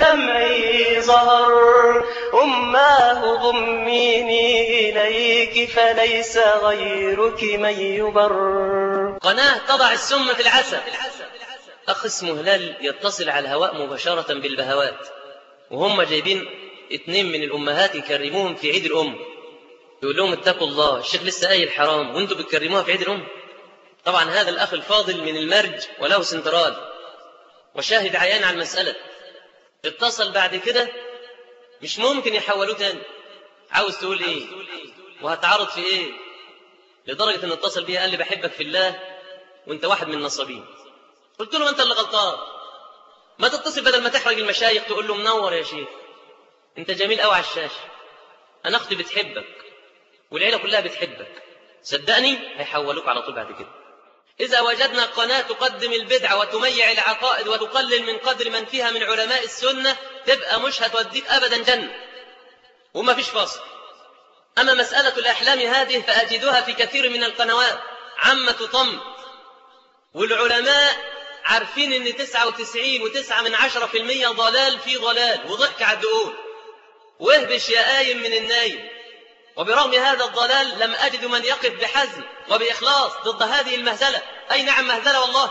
Speaker 2: دمعي ظهر أماه ضميني إليك فليس غيرك من يبر
Speaker 8: قناة تضع السم في العسل أخ اسمه هلال يتصل على الهواء مباشرة بالبهوات وهم جايبين اتنين من الأمهات يكرموهم في عيد الأم يقول لهم اتقوا الله الشيخ لسه قايل حرام وانتوا بتكرموها في عيد الأم طبعا هذا الأخ الفاضل من المرج وله سنترال وشاهد عيان على المسألة اتصل بعد كده مش ممكن يحولوه تاني عاوز تقول ايه وهتعرض في ايه لدرجة ان اتصل بيها قال لي بحبك في الله وانت واحد من النصابين قلت له انت اللي غلطان ما تتصل بدل ما تحرج المشايخ تقول له منور يا شيخ انت جميل قوي على الشاشة انا اختي بتحبك والعيلة كلها بتحبك صدقني هيحولوك على طول بعد كده إذا وجدنا قناة تقدم البدعة وتميع العقائد وتقلل من قدر من فيها من علماء السنة تبقى مش هتوديك أبدا جنة وما فيش فاصل أما مسألة الأحلام هذه فأجدها في كثير من القنوات عامة طم والعلماء عارفين ان تسعة وتسعين وتسعة من عشرة في المية ضلال في ضلال وضحك على الدقون واهبش يا قايم من النايم وبرغم هذا الضلال لم أجد من يقف بحزم وبإخلاص ضد هذه المهزلة أي نعم مهزلة والله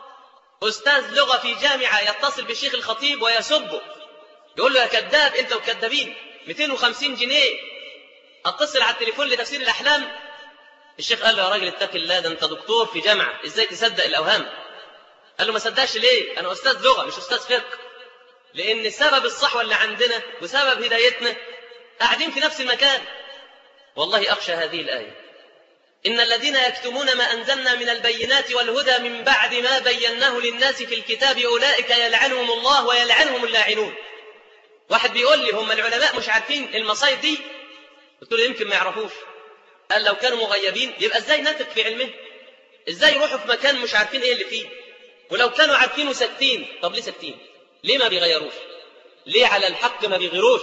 Speaker 8: أستاذ لغة في جامعة يتصل بالشيخ الخطيب ويسبه يقول له يا كذاب أنت وكذابين 250 جنيه اتصل على التليفون لتفسير الأحلام الشيخ قال له يا راجل اتق الله ده أنت دكتور في جامعة إزاي تصدق الأوهام قال له ما صدقش ليه أنا أستاذ لغة مش أستاذ فقه لأن سبب الصحوة اللي عندنا وسبب هدايتنا قاعدين في نفس المكان والله أخشى هذه الآية إن الذين يكتمون ما أنزلنا من البينات والهدى من بعد ما بيناه للناس في الكتاب أولئك يلعنهم الله ويلعنهم اللاعنون واحد بيقول لي هم العلماء مش عارفين المصايب دي قلت له يمكن ما يعرفوش قال لو كانوا مغيبين يبقى ازاي نثق في علمهم ازاي يروحوا في مكان مش عارفين ايه اللي فيه ولو كانوا عارفين وساكتين طب ليه ساكتين ليه ما بيغيروش ليه على الحق ما بيغيروش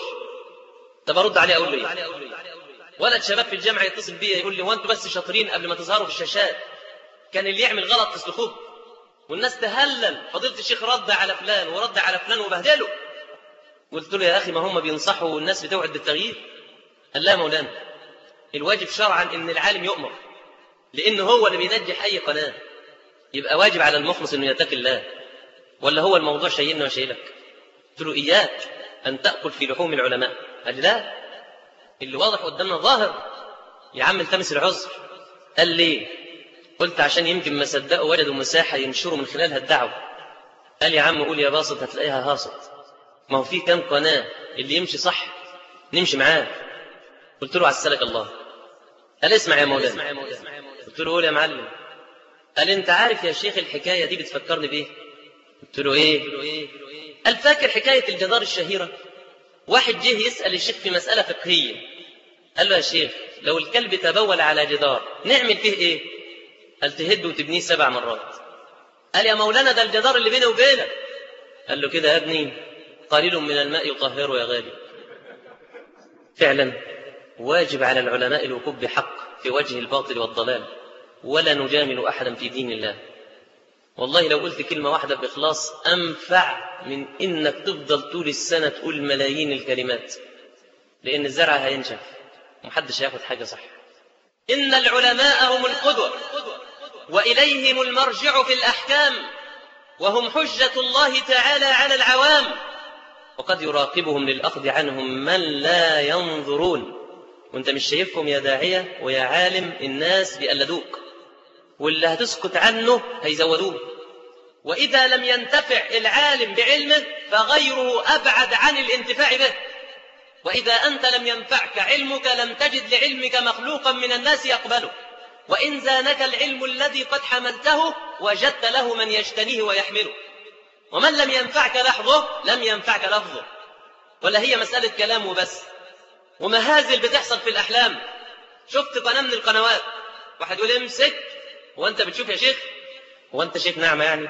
Speaker 8: طب ارد عليه اقول له ايه ولد شباب في الجامعه يتصل بيا يقول لي هو انتوا بس شاطرين قبل ما تظهروا في الشاشات كان اللي يعمل غلط تسلخوه والناس تهلل فضيله الشيخ رد على فلان ورد على فلان وبهدله قلت له يا اخي ما هم بينصحوا والناس بتوعد بالتغيير قال لا يا مولانا الواجب شرعا ان العالم يؤمر لان هو اللي بينجح اي قناه يبقى واجب على المخلص انه يتقي الله ولا هو الموضوع شايلنا وشايلك قلت له اياك ان تاكل في لحوم العلماء قال لي لا اللي واضح قدامنا ظاهر يا عم التمس العذر قال ليه قلت عشان يمكن ما صدقوا وجدوا مساحه ينشروا من خلالها الدعوه قال يا عم قول يا باسط هتلاقيها هاسط ما هو في كام قناه اللي يمشي صح نمشي معاه قلت له عسلك الله قال اسمع يا مولانا قلت له قول يا معلم قال انت عارف يا شيخ الحكايه دي بتفكرني بايه قلت له ايه قال فاكر حكايه الجدار الشهيره واحد جه يسال الشيخ في مساله فقهيه قال له يا شيخ لو الكلب تبول على جدار نعمل فيه ايه قال تهد وتبنيه سبع مرات قال يا مولانا ده الجدار اللي بيني وبينك قال له كده يا ابني قليل من الماء يطهره يا غالي فعلا واجب على العلماء الوقوف بحق في وجه الباطل والضلال ولا نجامل أحدا في دين الله والله لو قلت كلمة واحدة بإخلاص أنفع من إنك تفضل طول السنة تقول ملايين الكلمات لأن الزرع هينشف ومحدش هياخد حاجة صح إن العلماء هم القدوة وإليهم المرجع في الأحكام وهم حجة الله تعالى على العوام وقد يراقبهم للأخذ عنهم من لا ينظرون وانت مش شايفهم يا داعية ويا عالم الناس بيقلدوك واللي هتسكت عنه هيزودوه وإذا لم ينتفع العالم بعلمه فغيره أبعد عن الانتفاع به وإذا أنت لم ينفعك علمك لم تجد لعلمك مخلوقا من الناس يقبله وإن زانك العلم الذي قد حملته وجدت له من يجتنيه ويحمله ومن لم ينفعك لحظه لم ينفعك لفظه ولا هي مسألة كلام وبس ومهازل بتحصل في الأحلام شفت قناة من القنوات واحد يقول امسك وانت بتشوف يا شيخ وانت شايف نعمة يعني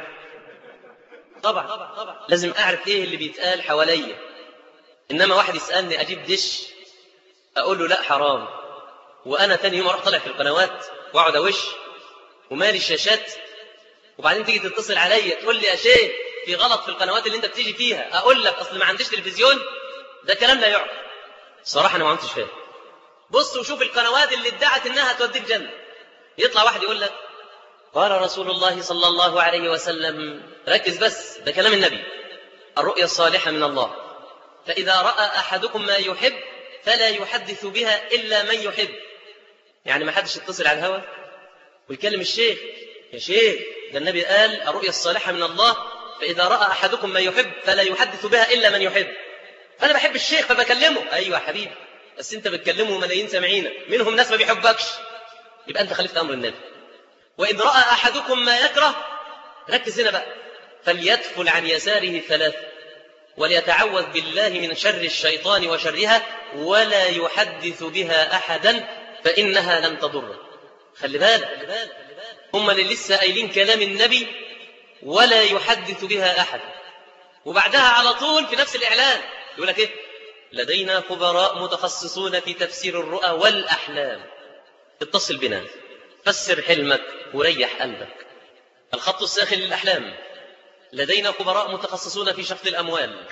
Speaker 8: طبعا لازم أعرف إيه اللي بيتقال حواليا إنما واحد يسألني أجيب دش أقول له لا حرام وأنا تاني يوم أروح طالع في القنوات وأقعد أوش ومالي الشاشات وبعدين تيجي تتصل عليا تقول لي يا شيخ في غلط في القنوات اللي أنت بتيجي فيها أقول لك أصل ما عنديش تلفزيون ده كلام لا يعقل صراحة أنا ما عمتش فاهم بص وشوف القنوات اللي ادعت إنها توديك جنة يطلع واحد يقول لك قال رسول الله صلى الله عليه وسلم ركز بس ده كلام النبي الرؤيا الصالحة من الله فإذا رأى أحدكم ما يحب فلا يحدث بها إلا من يحب يعني ما حدش يتصل على الهوى ويكلم الشيخ يا شيخ ده النبي قال الرؤيا الصالحة من الله فإذا رأى أحدكم ما يحب فلا يحدث بها إلا من يحب فأنا بحب الشيخ فبكلمه أيوة يا حبيبي بس أنت بتكلمه ملايين سامعينك منهم ناس ما بيحبكش يبقى أنت خلفت أمر النبي وإن رأى أحدكم ما يكره ركز هنا بقى فليدخل عن يساره ثلاث وليتعوذ بالله من شر الشيطان وشرها ولا يحدث بها أحدا فإنها لن تضره خلي بالك هم اللي لسه قايلين كلام النبي ولا يحدث بها أحد وبعدها على طول في نفس الإعلان يقول لك إيه لدينا خبراء متخصصون في تفسير الرؤى والأحلام اتصل بنا فسر حلمك وريح قلبك الخط الساخن للأحلام لدينا خبراء متخصصون في شفط الأموال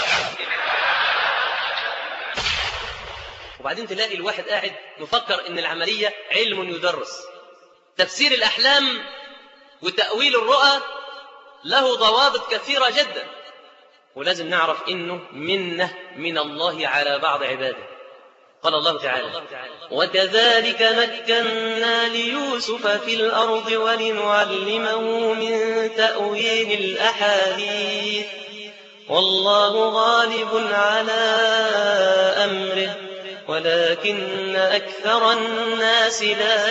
Speaker 8: وبعدين تلاقي الواحد قاعد مفكر ان العملية علم يدرس تفسير الأحلام وتأويل الرؤى له ضوابط كثيرة جدا ولازم نعرف انه منه من الله على بعض عباده قال الله تعالى وكذلك مكنا ليوسف في الأرض ولنعلمه من تأويل الأحاديث والله غالب على أمره ولكن أكثر الناس لا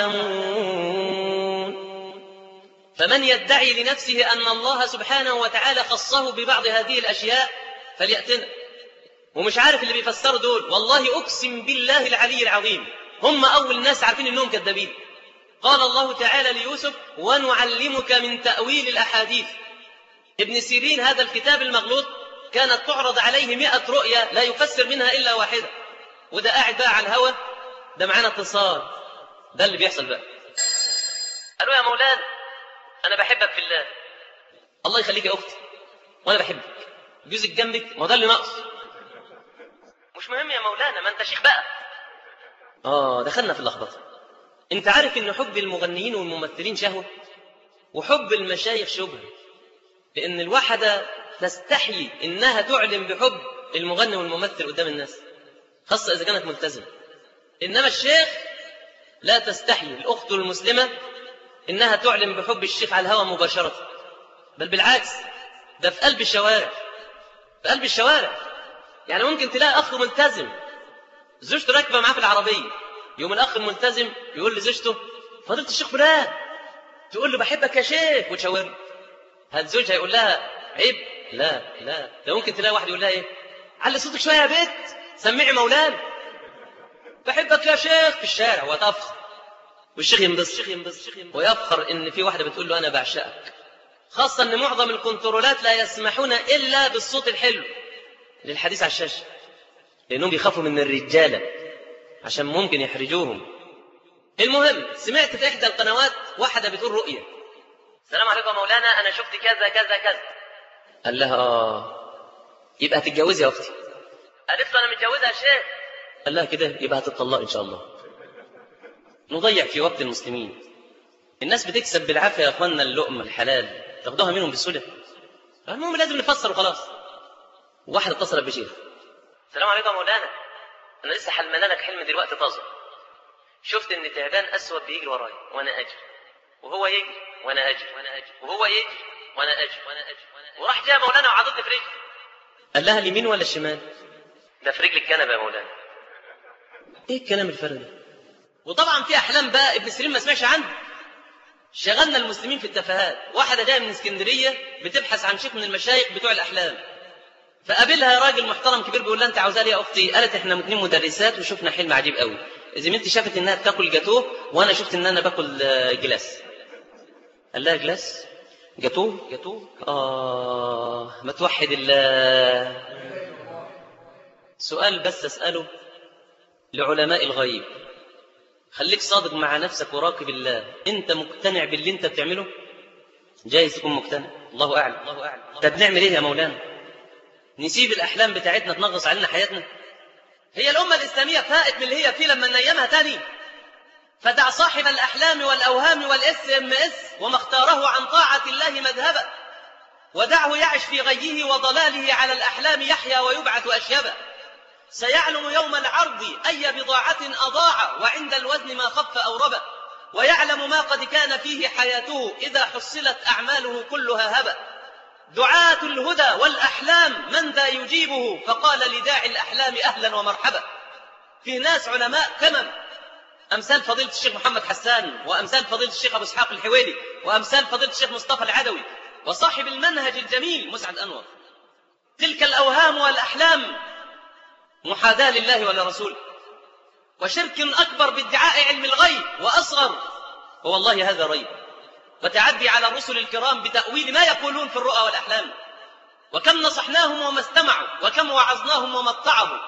Speaker 8: يعلمون فمن يدعي لنفسه أن الله سبحانه وتعالى خصه ببعض هذه الأشياء فليأتنا ومش عارف اللي بيفسروا دول والله أقسم بالله العلي العظيم هم أول ناس عارفين إنهم كذابين قال الله تعالى ليوسف ونعلمك من تأويل الأحاديث ابن سيرين هذا الكتاب المغلوط كانت تعرض عليه مئة رؤيا لا يفسر منها إلا واحدة وده قاعد بقى على الهوى ده معانا اتصال ده اللي بيحصل بقى قالوا يا مولانا أنا بحبك في الله الله يخليك يا أختي وأنا بحبك جوزك جنبك ما ده اللي ناقص مش مهم يا مولانا ما انت شيخ بقى اه دخلنا في اللخبطه انت عارف ان حب المغنيين والممثلين شهوه وحب المشايخ شبهه لان الواحده تستحي انها تعلن بحب المغني والممثل قدام الناس خاصه اذا كانت ملتزمه انما الشيخ لا تستحي الاخت المسلمه انها تعلن بحب الشيخ على الهوى مباشره بل بالعكس ده في قلب الشوارع في قلب الشوارع يعني ممكن تلاقي أخ ملتزم زوجته راكبة معاه في العربية يوم الأخ الملتزم يقول لزوجته فضيلة الشيخ فلان تقول له بحبك يا شيخ وتشاور هل زوجها يقول لها عيب لا لا ده ممكن تلاقي واحد يقول لها ايه علي صوتك شويه يا بنت سمعي مولانا بحبك يا شيخ في الشارع وتفخر والشيخ ينبسط ويفخر ان في واحده بتقول له انا بعشقك خاصه ان معظم الكنترولات لا يسمحون الا بالصوت الحلو للحديث على الشاشة لأنهم بيخافوا من الرجالة عشان ممكن يحرجوهم المهم سمعت في إحدى القنوات واحدة بتقول رؤية السلام عليكم يا مولانا أنا شفت كذا كذا كذا قال لها آه يبقى هتتجوزي يا أختي قالت له أنا متجوزة يا شيخ قال لها كده يبقى هتطلق إن شاء الله نضيع في وقت المسلمين الناس بتكسب بالعافية يا أخوانا اللقمة الحلال تاخدوها منهم بسهولة المهم لازم نفسر وخلاص واحد اتصل بشيخ السلام عليكم يا مولانا انا لسه حلمنا لك حلم دلوقتي طازه شفت ان تعبان اسود بيجري ورايا وانا اجري وهو يجري وانا اجري وانا اجري وهو يجري وانا اجري وانا اجري وراح جاء مولانا وعضتني في رجلي قال لها اليمين ولا الشمال ده في رجل الكنبه يا مولانا ايه الكلام الفارغ ده وطبعا في احلام بقى ابن سيرين ما سمعش عنه شغلنا المسلمين في التفاهات واحده جايه من اسكندريه بتبحث عن شيخ من المشايخ بتوع الاحلام فقابلها راجل محترم كبير بيقول لها انت عاوزاه ليه يا اختي قالت احنا اتنين مدرسات وشفنا حلم عجيب قوي زميلتي شافت انها بتاكل جاتوه وانا شفت ان انا باكل آه، جلاس قال لها جلاس جاتوه جاتوه اه ما توحد الله سؤال بس اساله لعلماء الغيب خليك صادق مع نفسك وراقب الله انت مقتنع باللي انت بتعمله جايز تكون مقتنع الله اعلم الله اعلم طب نعمل ايه يا مولانا نسيب الاحلام بتاعتنا تنغص علينا حياتنا هي الامه الاسلاميه فائت من اللي هي فيه لما نيمها تاني فدع صاحب الاحلام والاوهام والاس ام اس وما اختاره عن طاعه الله مذهبا ودعه يعش في غيه وضلاله على الاحلام يحيا ويبعث اشيبا سيعلم يوم العرض أي بضاعة أضاع وعند الوزن ما خف أو ربى ويعلم ما قد كان فيه حياته إذا حصلت أعماله كلها هبا دعاة الهدى والأحلام من ذا يجيبه فقال لداعي الأحلام أهلا ومرحبا في ناس علماء كمم أمثال فضيلة الشيخ محمد حسان وأمثال فضيلة الشيخ أبو إسحاق الحويلي وأمثال فضيلة الشيخ مصطفى العدوي وصاحب المنهج الجميل مسعد أنور تلك الأوهام والأحلام محاذاة لله ولرسوله وشرك أكبر بادعاء علم الغيب وأصغر والله هذا ريب وتعدي على الرسل الكرام بتأويل ما يقولون في الرؤى والأحلام وكم نصحناهم وما استمعوا وكم وعظناهم وما اتعظوا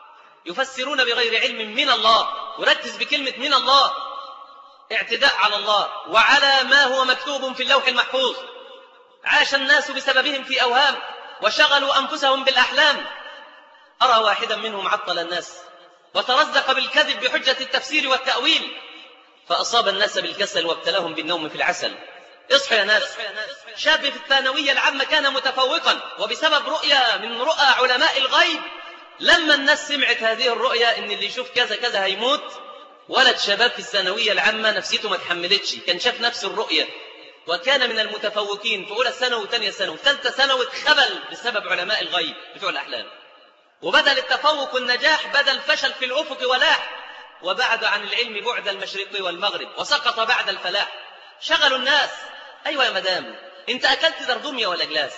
Speaker 8: يفسرون بغير علم من الله وركز بكلمة من الله اعتداء على الله وعلى ما هو مكتوب في اللوح المحفوظ عاش الناس بسببهم في أوهام وشغلوا أنفسهم بالأحلام أرى واحدا منهم عطل الناس وترزق بالكذب بحجة التفسير والتأويل فأصاب الناس بالكسل وابتلاهم بالنوم في العسل اصحوا يا ناس شاب في الثانوية العامة كان متفوقا وبسبب رؤية من رؤى علماء الغيب لما الناس سمعت هذه الرؤية ان اللي يشوف كذا كذا هيموت ولد شباب في الثانوية العامة نفسيته ما تحملتش كان شاف نفس الرؤية وكان من المتفوقين في أولى ثانوي وثانية ثانوي ثالثة ثانوي اتخبل بسبب علماء الغيب بتوع الأحلام وبدل التفوق والنجاح بدل الفشل في الأفق ولاح وبعد عن العلم بعد المشرق والمغرب وسقط بعد الفلاح شغلوا الناس أيوة يا مدام أنت أكلت دردومية ولا جلاس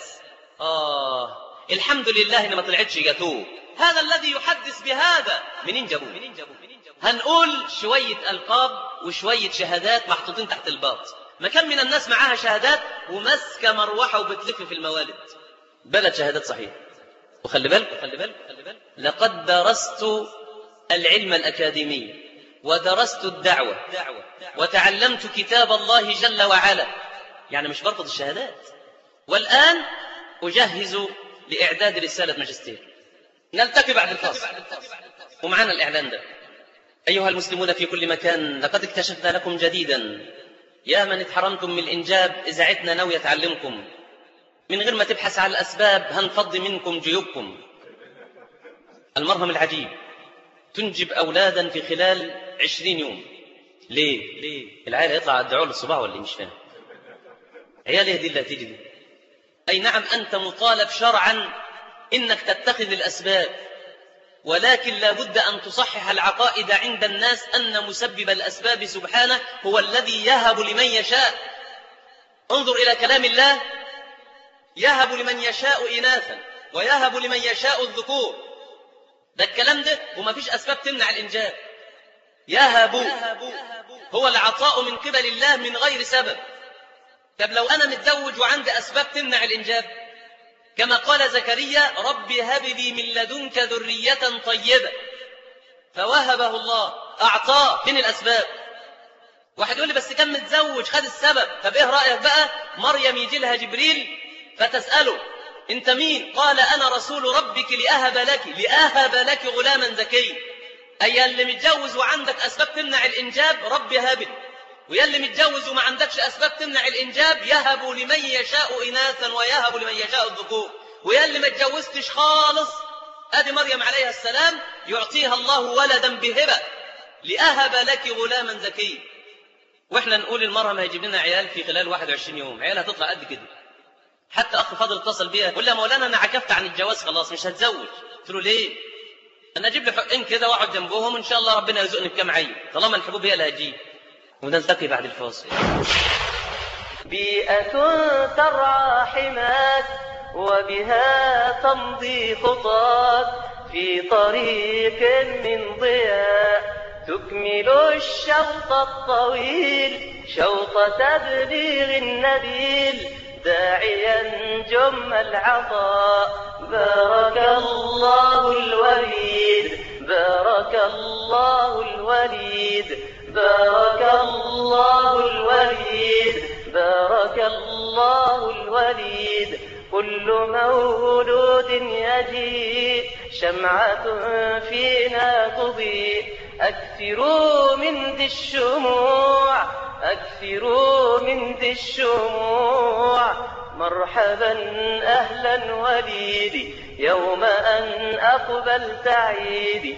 Speaker 8: آه الحمد لله إن ما طلعتش جاتوه هذا الذي يحدث بهذا منين جابوه منين جابوه هنقول شوية ألقاب وشوية شهادات محطوطين تحت الباط ما كان من الناس معاها شهادات وماسكة مروحة وبتلف في الموالد بلد شهادات صحيح وخلي بالك خلي بالك خلي بالك لقد درست العلم الأكاديمي ودرست الدعوة وتعلمت كتاب الله جل وعلا يعني مش برفض الشهادات والآن أجهز لإعداد رسالة ماجستير نلتقي بعد الفاصل ومعنا الإعلان ده أيها المسلمون في كل مكان لقد اكتشفنا لكم جديدا يا من اتحرمتم من الإنجاب إذاعتنا ناوية تعلمكم من غير ما تبحث على الأسباب هنفض منكم جيوبكم المرهم العجيب تنجب أولادا في خلال عشرين يوم ليه؟ ليه؟ العيلة يطلع الدعوة للصباع ولا إيه؟ مش فاهم عيال دي اللي هتيجي دي أي نعم أنت مطالب شرعا إنك تتخذ الأسباب ولكن لا بد أن تصحح العقائد عند الناس أن مسبب الأسباب سبحانه هو الذي يهب لمن يشاء انظر إلى كلام الله يهب لمن يشاء إناثا ويهب لمن يشاء الذكور ده الكلام ده وما فيش أسباب تمنع الإنجاب يهب هو العطاء من قبل الله من غير سبب طب لو أنا متزوج وعندي أسباب تمنع الإنجاب كما قال زكريا رب هب لي من لدنك ذرية طيبة فوهبه الله أعطاه من الأسباب واحد يقول لي بس كان متزوج خد السبب طب ايه رأيك بقى مريم يجي لها جبريل فتسأله انت مين قال انا رسول ربك لأهب لك لأهب لك غلاما زكيا اي اللي متجوز وعندك اسباب تمنع الانجاب رب هب ويا اللي متجوز وما عندكش اسباب تمنع الانجاب يهب لمن يشاء اناثا ويهب لمن يشاء الذكور ويا اللي ما اتجوزتش خالص ادي مريم عليها السلام يعطيها الله ولدا بهبه لأهب لك غلاما زكيا واحنا نقول المرأة ما هيجيب لنا عيال في خلال 21 يوم عيالها تطلع قد كده حتى اخ فاضل اتصل بيها يقول لي يا مولانا انا عكفت عن الجواز خلاص مش هتزوج قلت له ليه انا اجيب لي حقين كده واقعد جنبهم ان شاء الله ربنا يرزقني بكام عين طالما الحبوب هي اللي هتجيب ونلتقي بعد الفاصل
Speaker 2: بيئة ترعى حماك وبها تمضي خطاك في طريق من ضياء تكمل الشوط الطويل شوط تبليغ النبيل داعيا جم العطاء بارك الله الوليد بارك الله الوليد بارك الله الوليد بارك الله الوليد كل مولود يجيء شمعة فينا تضيء أكثروا من ذي الشموع أكثروا من ذي الشموع مرحبا أهلا وليدي يوم أن أقبلت عيدي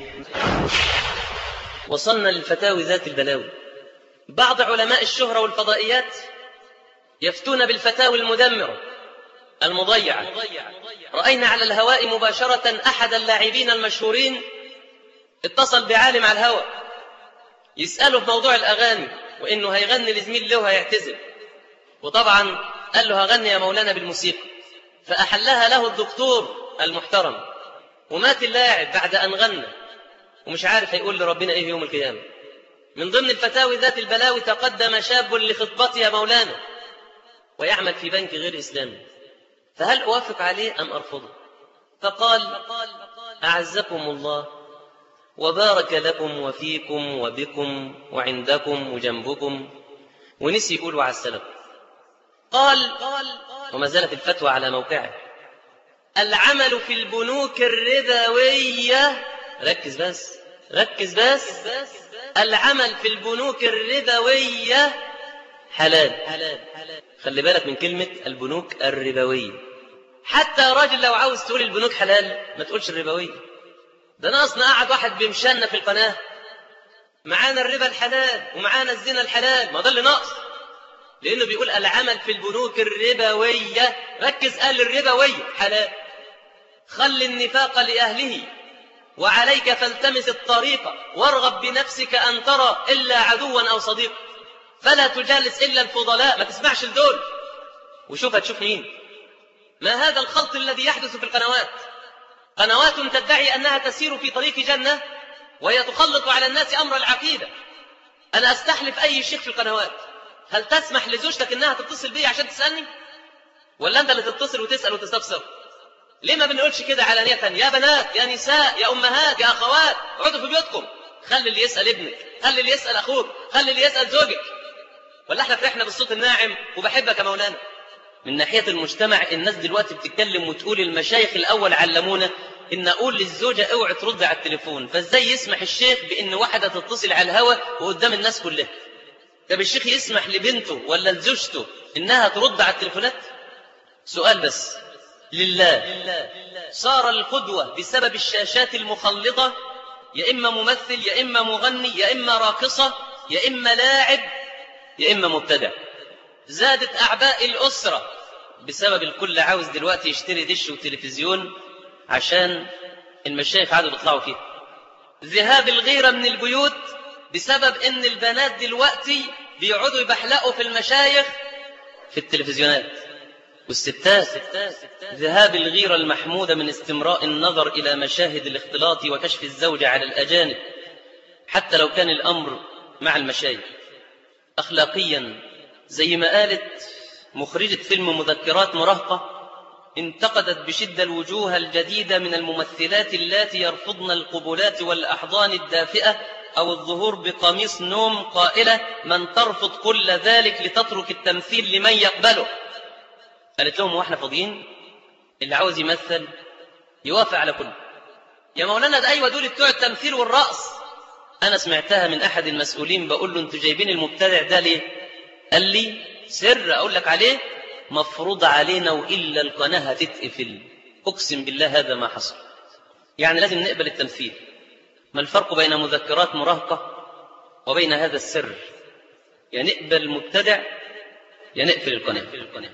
Speaker 8: وصلنا للفتاوي ذات البلاوي بعض علماء الشهرة والفضائيات يفتون بالفتاوي المدمرة المضيعة رأينا على الهواء مباشرة أحد اللاعبين المشهورين اتصل بعالم على الهواء يسأله في موضوع الأغاني وإنه هيغني لزميل له هيعتزل وطبعا قال له هغني يا مولانا بالموسيقى فأحلها له الدكتور المحترم ومات اللاعب بعد أن غنى ومش عارف هيقول لربنا إيه يوم القيامة من ضمن الفتاوي ذات البلاوي تقدم شاب لخطبتي يا مولانا ويعمل في بنك غير إسلامي فهل أوافق عليه أم أرفضه فقال أعزكم الله وبارك لكم وفيكم وبكم وعندكم وجنبكم ونسي يقول وعلى السلام قال وما زالت الفتوى على موقعه العمل في البنوك الربوية ركز بس ركز بس العمل في البنوك الربوية حلال خلي بالك من كلمة البنوك الربوية حتى يا راجل لو عاوز تقول البنوك حلال ما تقولش الربوية ده ناقصنا قعد واحد بيمشنا في القناة معانا الربا الحلال ومعانا الزنا الحلال ما ده اللي ناقص لأنه بيقول العمل في البنوك الربوية ركز قال الربوية حلال خل النفاق لأهله وعليك فالتمس الطريق وارغب بنفسك أن ترى إلا عدوا أو صديقا فلا تجالس إلا الفضلاء ما تسمعش لدول وشوف هتشوف مين ما هذا الخلط الذي يحدث في القنوات قنوات تدعي أنها تسير في طريق جنة وهي تخلط على الناس أمر العقيدة أنا أستحلف أي شيخ في القنوات هل تسمح لزوجتك أنها تتصل بي عشان تسألني ولا أنت اللي تتصل وتسأل وتستفسر ليه ما بنقولش كده علانية يا بنات يا نساء يا أمهات يا أخوات اقعدوا في بيوتكم خلي اللي يسأل ابنك خلي اللي يسأل أخوك خلي اللي يسأل زوجك ولا احنا فرحنا بالصوت الناعم وبحبك يا مولانا من ناحية المجتمع الناس دلوقتي بتتكلم وتقول المشايخ الأول علمونا إن أقول للزوجة اوعي ترد على التليفون فإزاي يسمح الشيخ بإن واحدة تتصل على الهوا وقدام الناس كلها طب الشيخ يسمح لبنته ولا لزوجته إنها ترد على التليفونات سؤال بس لله صار القدوة بسبب الشاشات المخلطة يا إما ممثل يا إما مغني يا إما راقصة يا إما لاعب يا إما مبتدع زادت أعباء الأسرة بسبب الكل عاوز دلوقتي يشتري دش وتلفزيون عشان المشايخ عادوا بيطلعوا فيه ذهاب الغيرة من البيوت بسبب ان البنات دلوقتي بيقعدوا يبحلقوا في المشايخ في التلفزيونات والستات ذهاب الغيرة المحمودة من استمراء النظر إلى مشاهد الاختلاط وكشف الزوجة على الأجانب حتى لو كان الأمر مع المشايخ أخلاقيا زي ما قالت مخرجة فيلم مذكرات مراهقة انتقدت بشدة الوجوه الجديدة من الممثلات اللاتي يرفضن القبلات والأحضان الدافئة أو الظهور بقميص نوم قائلة من ترفض كل ذلك لتترك التمثيل لمن يقبله قالت لهم واحنا فاضيين اللي عاوز يمثل يوافق على كله يا مولانا ده أيوة دول بتوع التمثيل والرقص أنا سمعتها من أحد المسؤولين بقول له أنتوا جايبين المبتدع ده ليه قال لي سر أقول لك عليه مفروض علينا وإلا القناة هتتقفل أقسم بالله هذا ما حصل يعني لازم نقبل التمثيل ما الفرق بين مذكرات مراهقة وبين هذا السر يا نقبل المبتدع يا نقفل القناة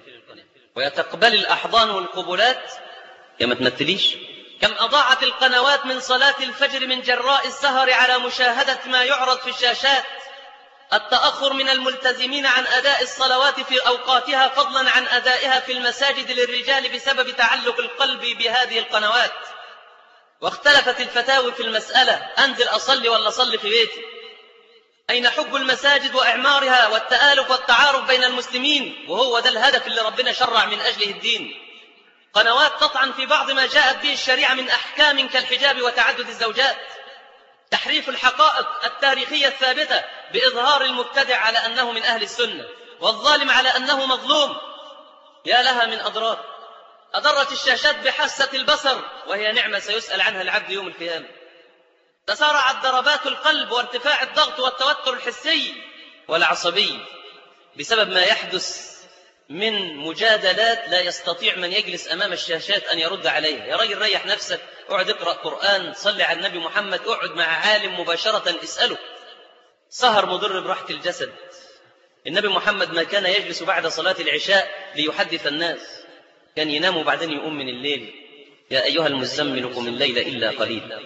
Speaker 8: ويتقبل الأحضان والقبلات يا ما تمثليش كم أضاعت القنوات من صلاة الفجر من جراء السهر على مشاهدة ما يعرض في الشاشات التأخر من الملتزمين عن أداء الصلوات في أوقاتها فضلا عن أدائها في المساجد للرجال بسبب تعلق القلب بهذه القنوات واختلفت الفتاوي في المسألة أنزل أصلي ولا أصلي في بيتي أين حب المساجد وإعمارها والتآلف والتعارف بين المسلمين وهو ده الهدف اللي ربنا شرع من أجله الدين قنوات تطعن في بعض ما جاءت به الشريعة من أحكام كالحجاب وتعدد الزوجات تحريف الحقائق التاريخية الثابتة بإظهار المبتدع على أنه من أهل السنة والظالم على أنه مظلوم يا لها من أضرار أضرت الشاشات بحاسة البصر وهي نعمة سيسأل عنها العبد يوم القيامة تسارعت ضربات القلب وارتفاع الضغط والتوتر الحسي والعصبي بسبب ما يحدث من مجادلات لا يستطيع من يجلس أمام الشاشات أن يرد عليها يا راجل ريح نفسك اقعد اقرأ قرآن صلي على النبي محمد اقعد مع عالم مباشرة اسأله سهر مضر براحة الجسد النبي محمد ما كان يجلس بعد صلاة العشاء ليحدث الناس كان ينام وبعدين يقوم من الليل يا أيها المزمل قم الليل إلا قليل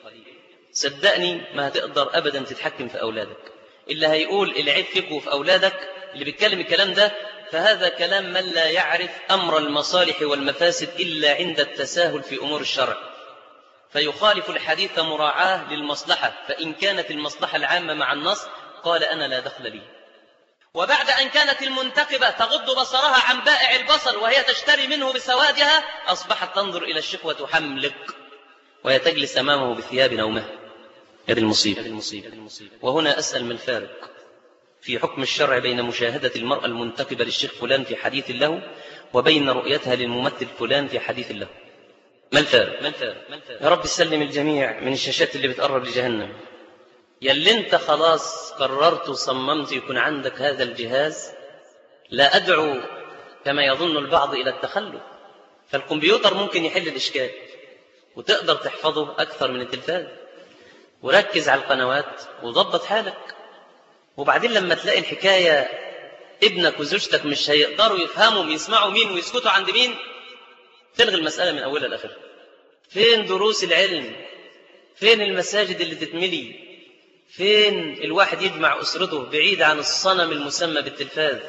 Speaker 8: صدقني ما هتقدر أبدا تتحكم في أولادك اللي هيقول العيب فيك وفي أولادك اللي بيتكلم الكلام ده فهذا كلام من لا يعرف أمر المصالح والمفاسد إلا عند التساهل في أمور الشرع فيخالف الحديث مراعاة للمصلحة فإن كانت المصلحة العامة مع النص قال أنا لا دخل لي وبعد أن كانت المنتقبة تغض بصرها عن بائع البصر وهي تشتري منه بسوادها أصبحت تنظر إلى الشيخ وتحملق وهي تجلس أمامه بثياب نومها هذه المصيبة وهنا أسأل ما الفارق في حكم الشرع بين مشاهدة المرأة المنتقبة للشيخ فلان في حديث له وبين رؤيتها للممثل فلان في حديث له ما الفارق يا رب سلم الجميع من الشاشات اللي بتقرب لجهنم يا اللي انت خلاص قررت وصممت يكون عندك هذا الجهاز لا أدعو كما يظن البعض إلى التخلف فالكمبيوتر ممكن يحل الإشكال وتقدر تحفظه أكثر من التلفاز وركز على القنوات وضبط حالك وبعدين لما تلاقي الحكاية ابنك وزوجتك مش هيقدروا يفهموا يسمعوا مين ويسكتوا عند مين تلغي المسألة من أولها لآخرها فين دروس العلم فين المساجد اللي تتملي فين الواحد يجمع أسرته بعيد عن الصنم المسمى بالتلفاز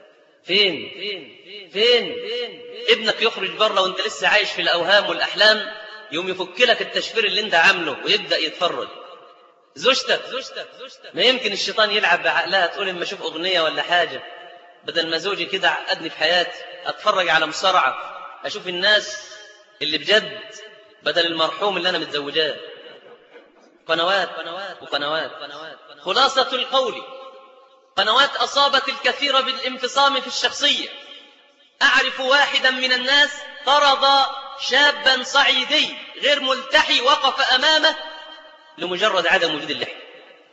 Speaker 8: فين فين فين ابنك يخرج بره وانت لسه عايش في الأوهام والأحلام يوم يفك لك التشفير اللي انت عامله ويبدأ يتفرج زوجتك ما يمكن الشيطان يلعب بعقلها تقول اما اشوف اغنيه ولا حاجه بدل ما زوجي كده عقدني في حياتي اتفرج على مصارعه اشوف الناس اللي بجد بدل المرحوم اللي انا متزوجاه قنوات وقنوات خلاصه القول قنوات اصابت الكثير بالانفصام في الشخصيه اعرف واحدا من الناس طرد شابا صعيدي غير ملتحي وقف امامه لمجرد عدم وجود اللحية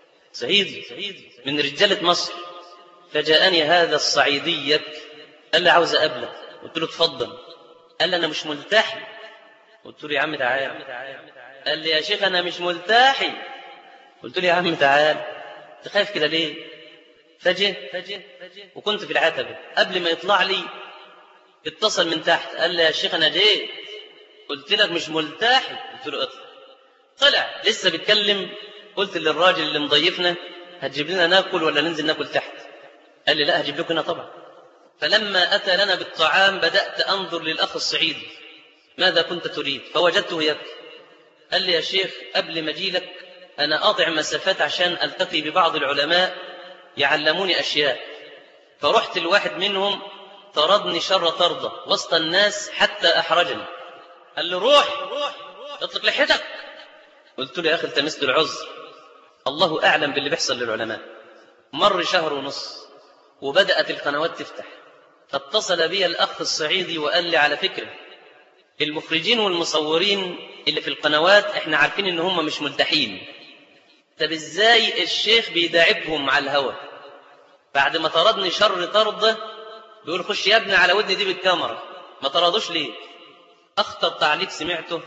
Speaker 8: صعيدي من رجالة مصر فجاءني هذا الصعيدي يبكي قال لي عاوز أقابلك قلت له اتفضل قال لي أنا مش ملتحي قلت له يا عم تعال قال لي يا شيخ أنا مش ملتحي قلت له يا عم تعال أنت خايف كده ليه فجه وكنت في العتبة قبل ما يطلع لي اتصل من تحت قال لي يا شيخ أنا جيت قلت لك مش ملتحي قلت له اطلع طلع لسه بيتكلم قلت للراجل اللي مضيفنا هتجيب لنا ناكل ولا ننزل ناكل تحت قال لي لا هجيب لكم هنا طبعا فلما أتى لنا بالطعام بدأت أنظر للأخ الصعيدي ماذا كنت تريد فوجدته يبكي قال لي يا شيخ قبل ما أجي لك أنا أضع مسافات عشان ألتقي ببعض العلماء يعلموني أشياء فرحت الواحد منهم طردني شر طردة وسط الناس حتى أحرجني قال له روح اطلق لحيتك قلت له يا أخي التمست العذر الله أعلم باللي بيحصل للعلماء مر شهر ونص وبدأت القنوات تفتح فاتصل بي الأخ الصعيدي وقال لي على فكرة المخرجين والمصورين اللي في القنوات احنا عارفين ان هم مش ملتحين طب ازاي الشيخ بيداعبهم على الهوى بعد ما طردني شر طرده بيقول خش يا ابني على ودني دي بالكاميرا ما طردوش ليه اخطر تعليق سمعته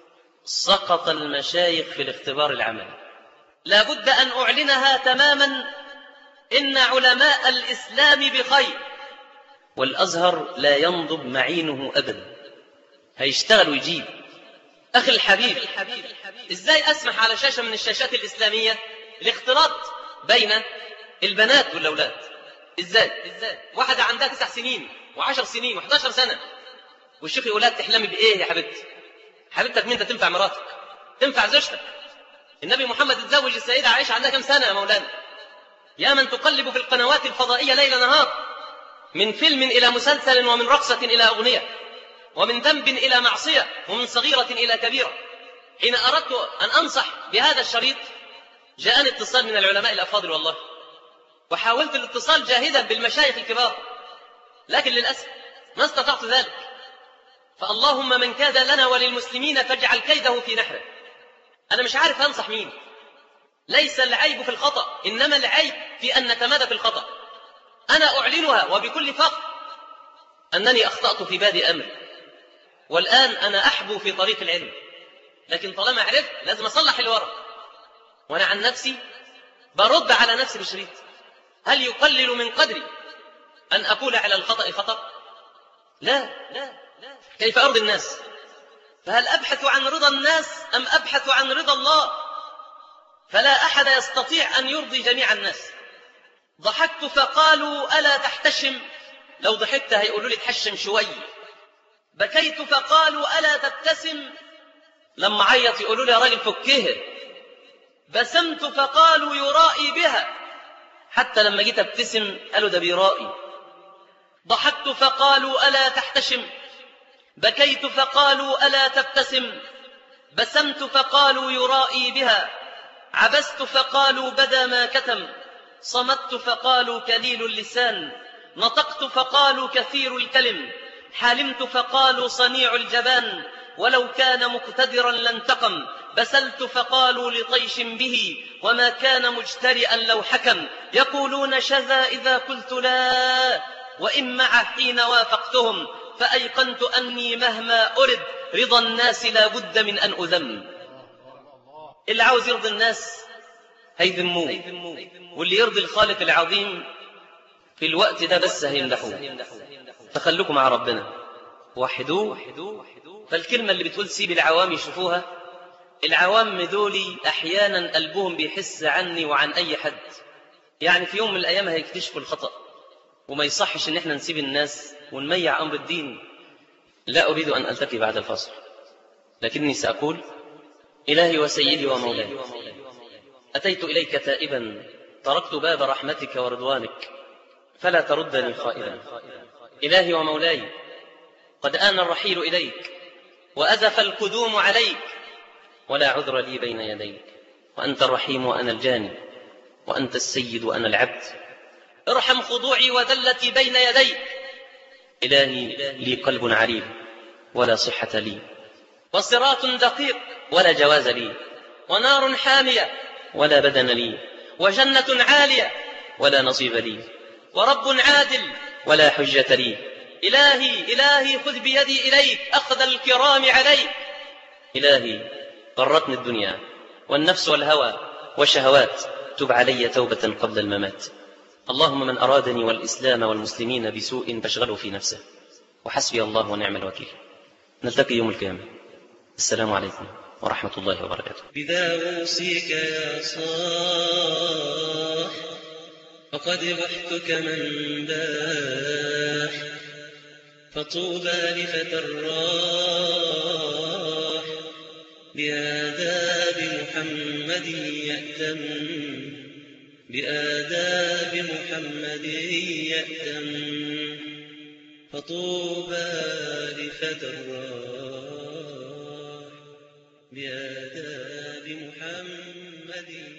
Speaker 8: سقط المشايخ في الاختبار العملي لابد ان اعلنها تماما ان علماء الاسلام بخير والازهر لا ينضب معينه ابدا هيشتغل ويجيب اخي الحبيب ازاي اسمح على شاشه من الشاشات الاسلاميه الاختلاط بين البنات والاولاد ازاي ازاي واحده عندها تسع سنين وعشر سنين و11 سنه والشيخ يقول لها تحلمي بايه يا حبيبتي حبيبتك مين تنفع مراتك تنفع زوجتك النبي محمد اتزوج السيده عائشه عندها كم سنه يا مولانا يا من تقلب في القنوات الفضائيه ليل نهار من فيلم الى مسلسل ومن رقصه الى اغنيه ومن ذنب الى معصيه ومن صغيره الى كبيره حين اردت ان انصح بهذا الشريط جاءني اتصال من العلماء الافاضل والله وحاولت الاتصال جاهدا بالمشايخ الكبار لكن للاسف ما استطعت ذلك فاللهم من كاد لنا وللمسلمين فاجعل كيده في نحره انا مش عارف انصح مين ليس العيب في الخطا انما العيب في ان نتمادى في الخطا انا اعلنها وبكل فخر انني اخطات في بادئ امري والان انا احبو في طريق العلم لكن طالما عرفت لازم اصلح الورق وانا عن نفسي برد على نفسي بشريط هل يقلل من قدري ان اقول على الخطا خطا لا لا كيف ارضي الناس فهل ابحث عن رضا الناس ام ابحث عن رضا الله فلا احد يستطيع ان يرضي جميع الناس ضحكت فقالوا الا تحتشم لو ضحكت هيقولوا لي تحشم شويه بكيت فقالوا الا تبتسم لما عيط يقولوا لي يا راجل فكها بسمت فقالوا يرائي بها حتى لما جيت ابتسم قالوا ده بيرائي ضحكت فقالوا الا تحتشم بكيت فقالوا الا تبتسم بسمت فقالوا يرائي بها عبست فقالوا بدا ما كتم صمت فقالوا كليل اللسان نطقت فقالوا كثير الكلم حلمت فقالوا صنيع الجبان ولو كان مقتدرا لانتقم بسلت فقالوا لطيش به وما كان مجترئا لو حكم يقولون شذا إذا قلت لا وإن مع حين وافقتهم فأيقنت أني مهما أرد رضا الناس لا بد من أن أذم اللي عاوز يرضي الناس هيذموه واللي يرضي الخالق العظيم في الوقت ده بس هيمدحوه فخلوكم مع ربنا وحدوه فالكلمة اللي بتقول سيب العوام يشوفوها العوام دولي أحيانا قلبهم بيحس عني وعن أي حد يعني في يوم من الأيام هيكتشفوا الخطأ وما يصحش إن احنا نسيب الناس ونميع أمر الدين لا أريد أن ألتقي بعد الفصل لكني سأقول إلهي وسيدي ومولاي أتيت إليك تائبا تركت باب رحمتك ورضوانك فلا تردني خائبا إلهي ومولاي قد آن الرحيل إليك وأزف القدوم عليك ولا عذر لي بين يديك وأنت الرحيم وأنا الجاني وأنت السيد وأنا العبد ارحم خضوعي وذلتي بين يديك إلهي لي قلب عريب ولا صحة لي وصراط دقيق ولا جواز لي ونار حامية ولا بدن لي وجنة عالية ولا نصيب لي ورب عادل ولا حجة لي إلهي إلهي خذ بيدي إليك أخذ الكرام عليك إلهي غرتني الدنيا والنفس والهوى والشهوات تب علي توبة قبل الممات اللهم من أرادني والإسلام والمسلمين بسوء فاشغله في نفسه وحسبي الله ونعم الوكيل نلتقي يوم القيامة السلام عليكم ورحمة الله وبركاته
Speaker 5: بذا أوصيك يا صاح فقد وحتك من باح فطوبى لفتى الراح بآداب محمد يأتم بآداب محمد يأتم فطوبى لفتى الراح بآداب محمد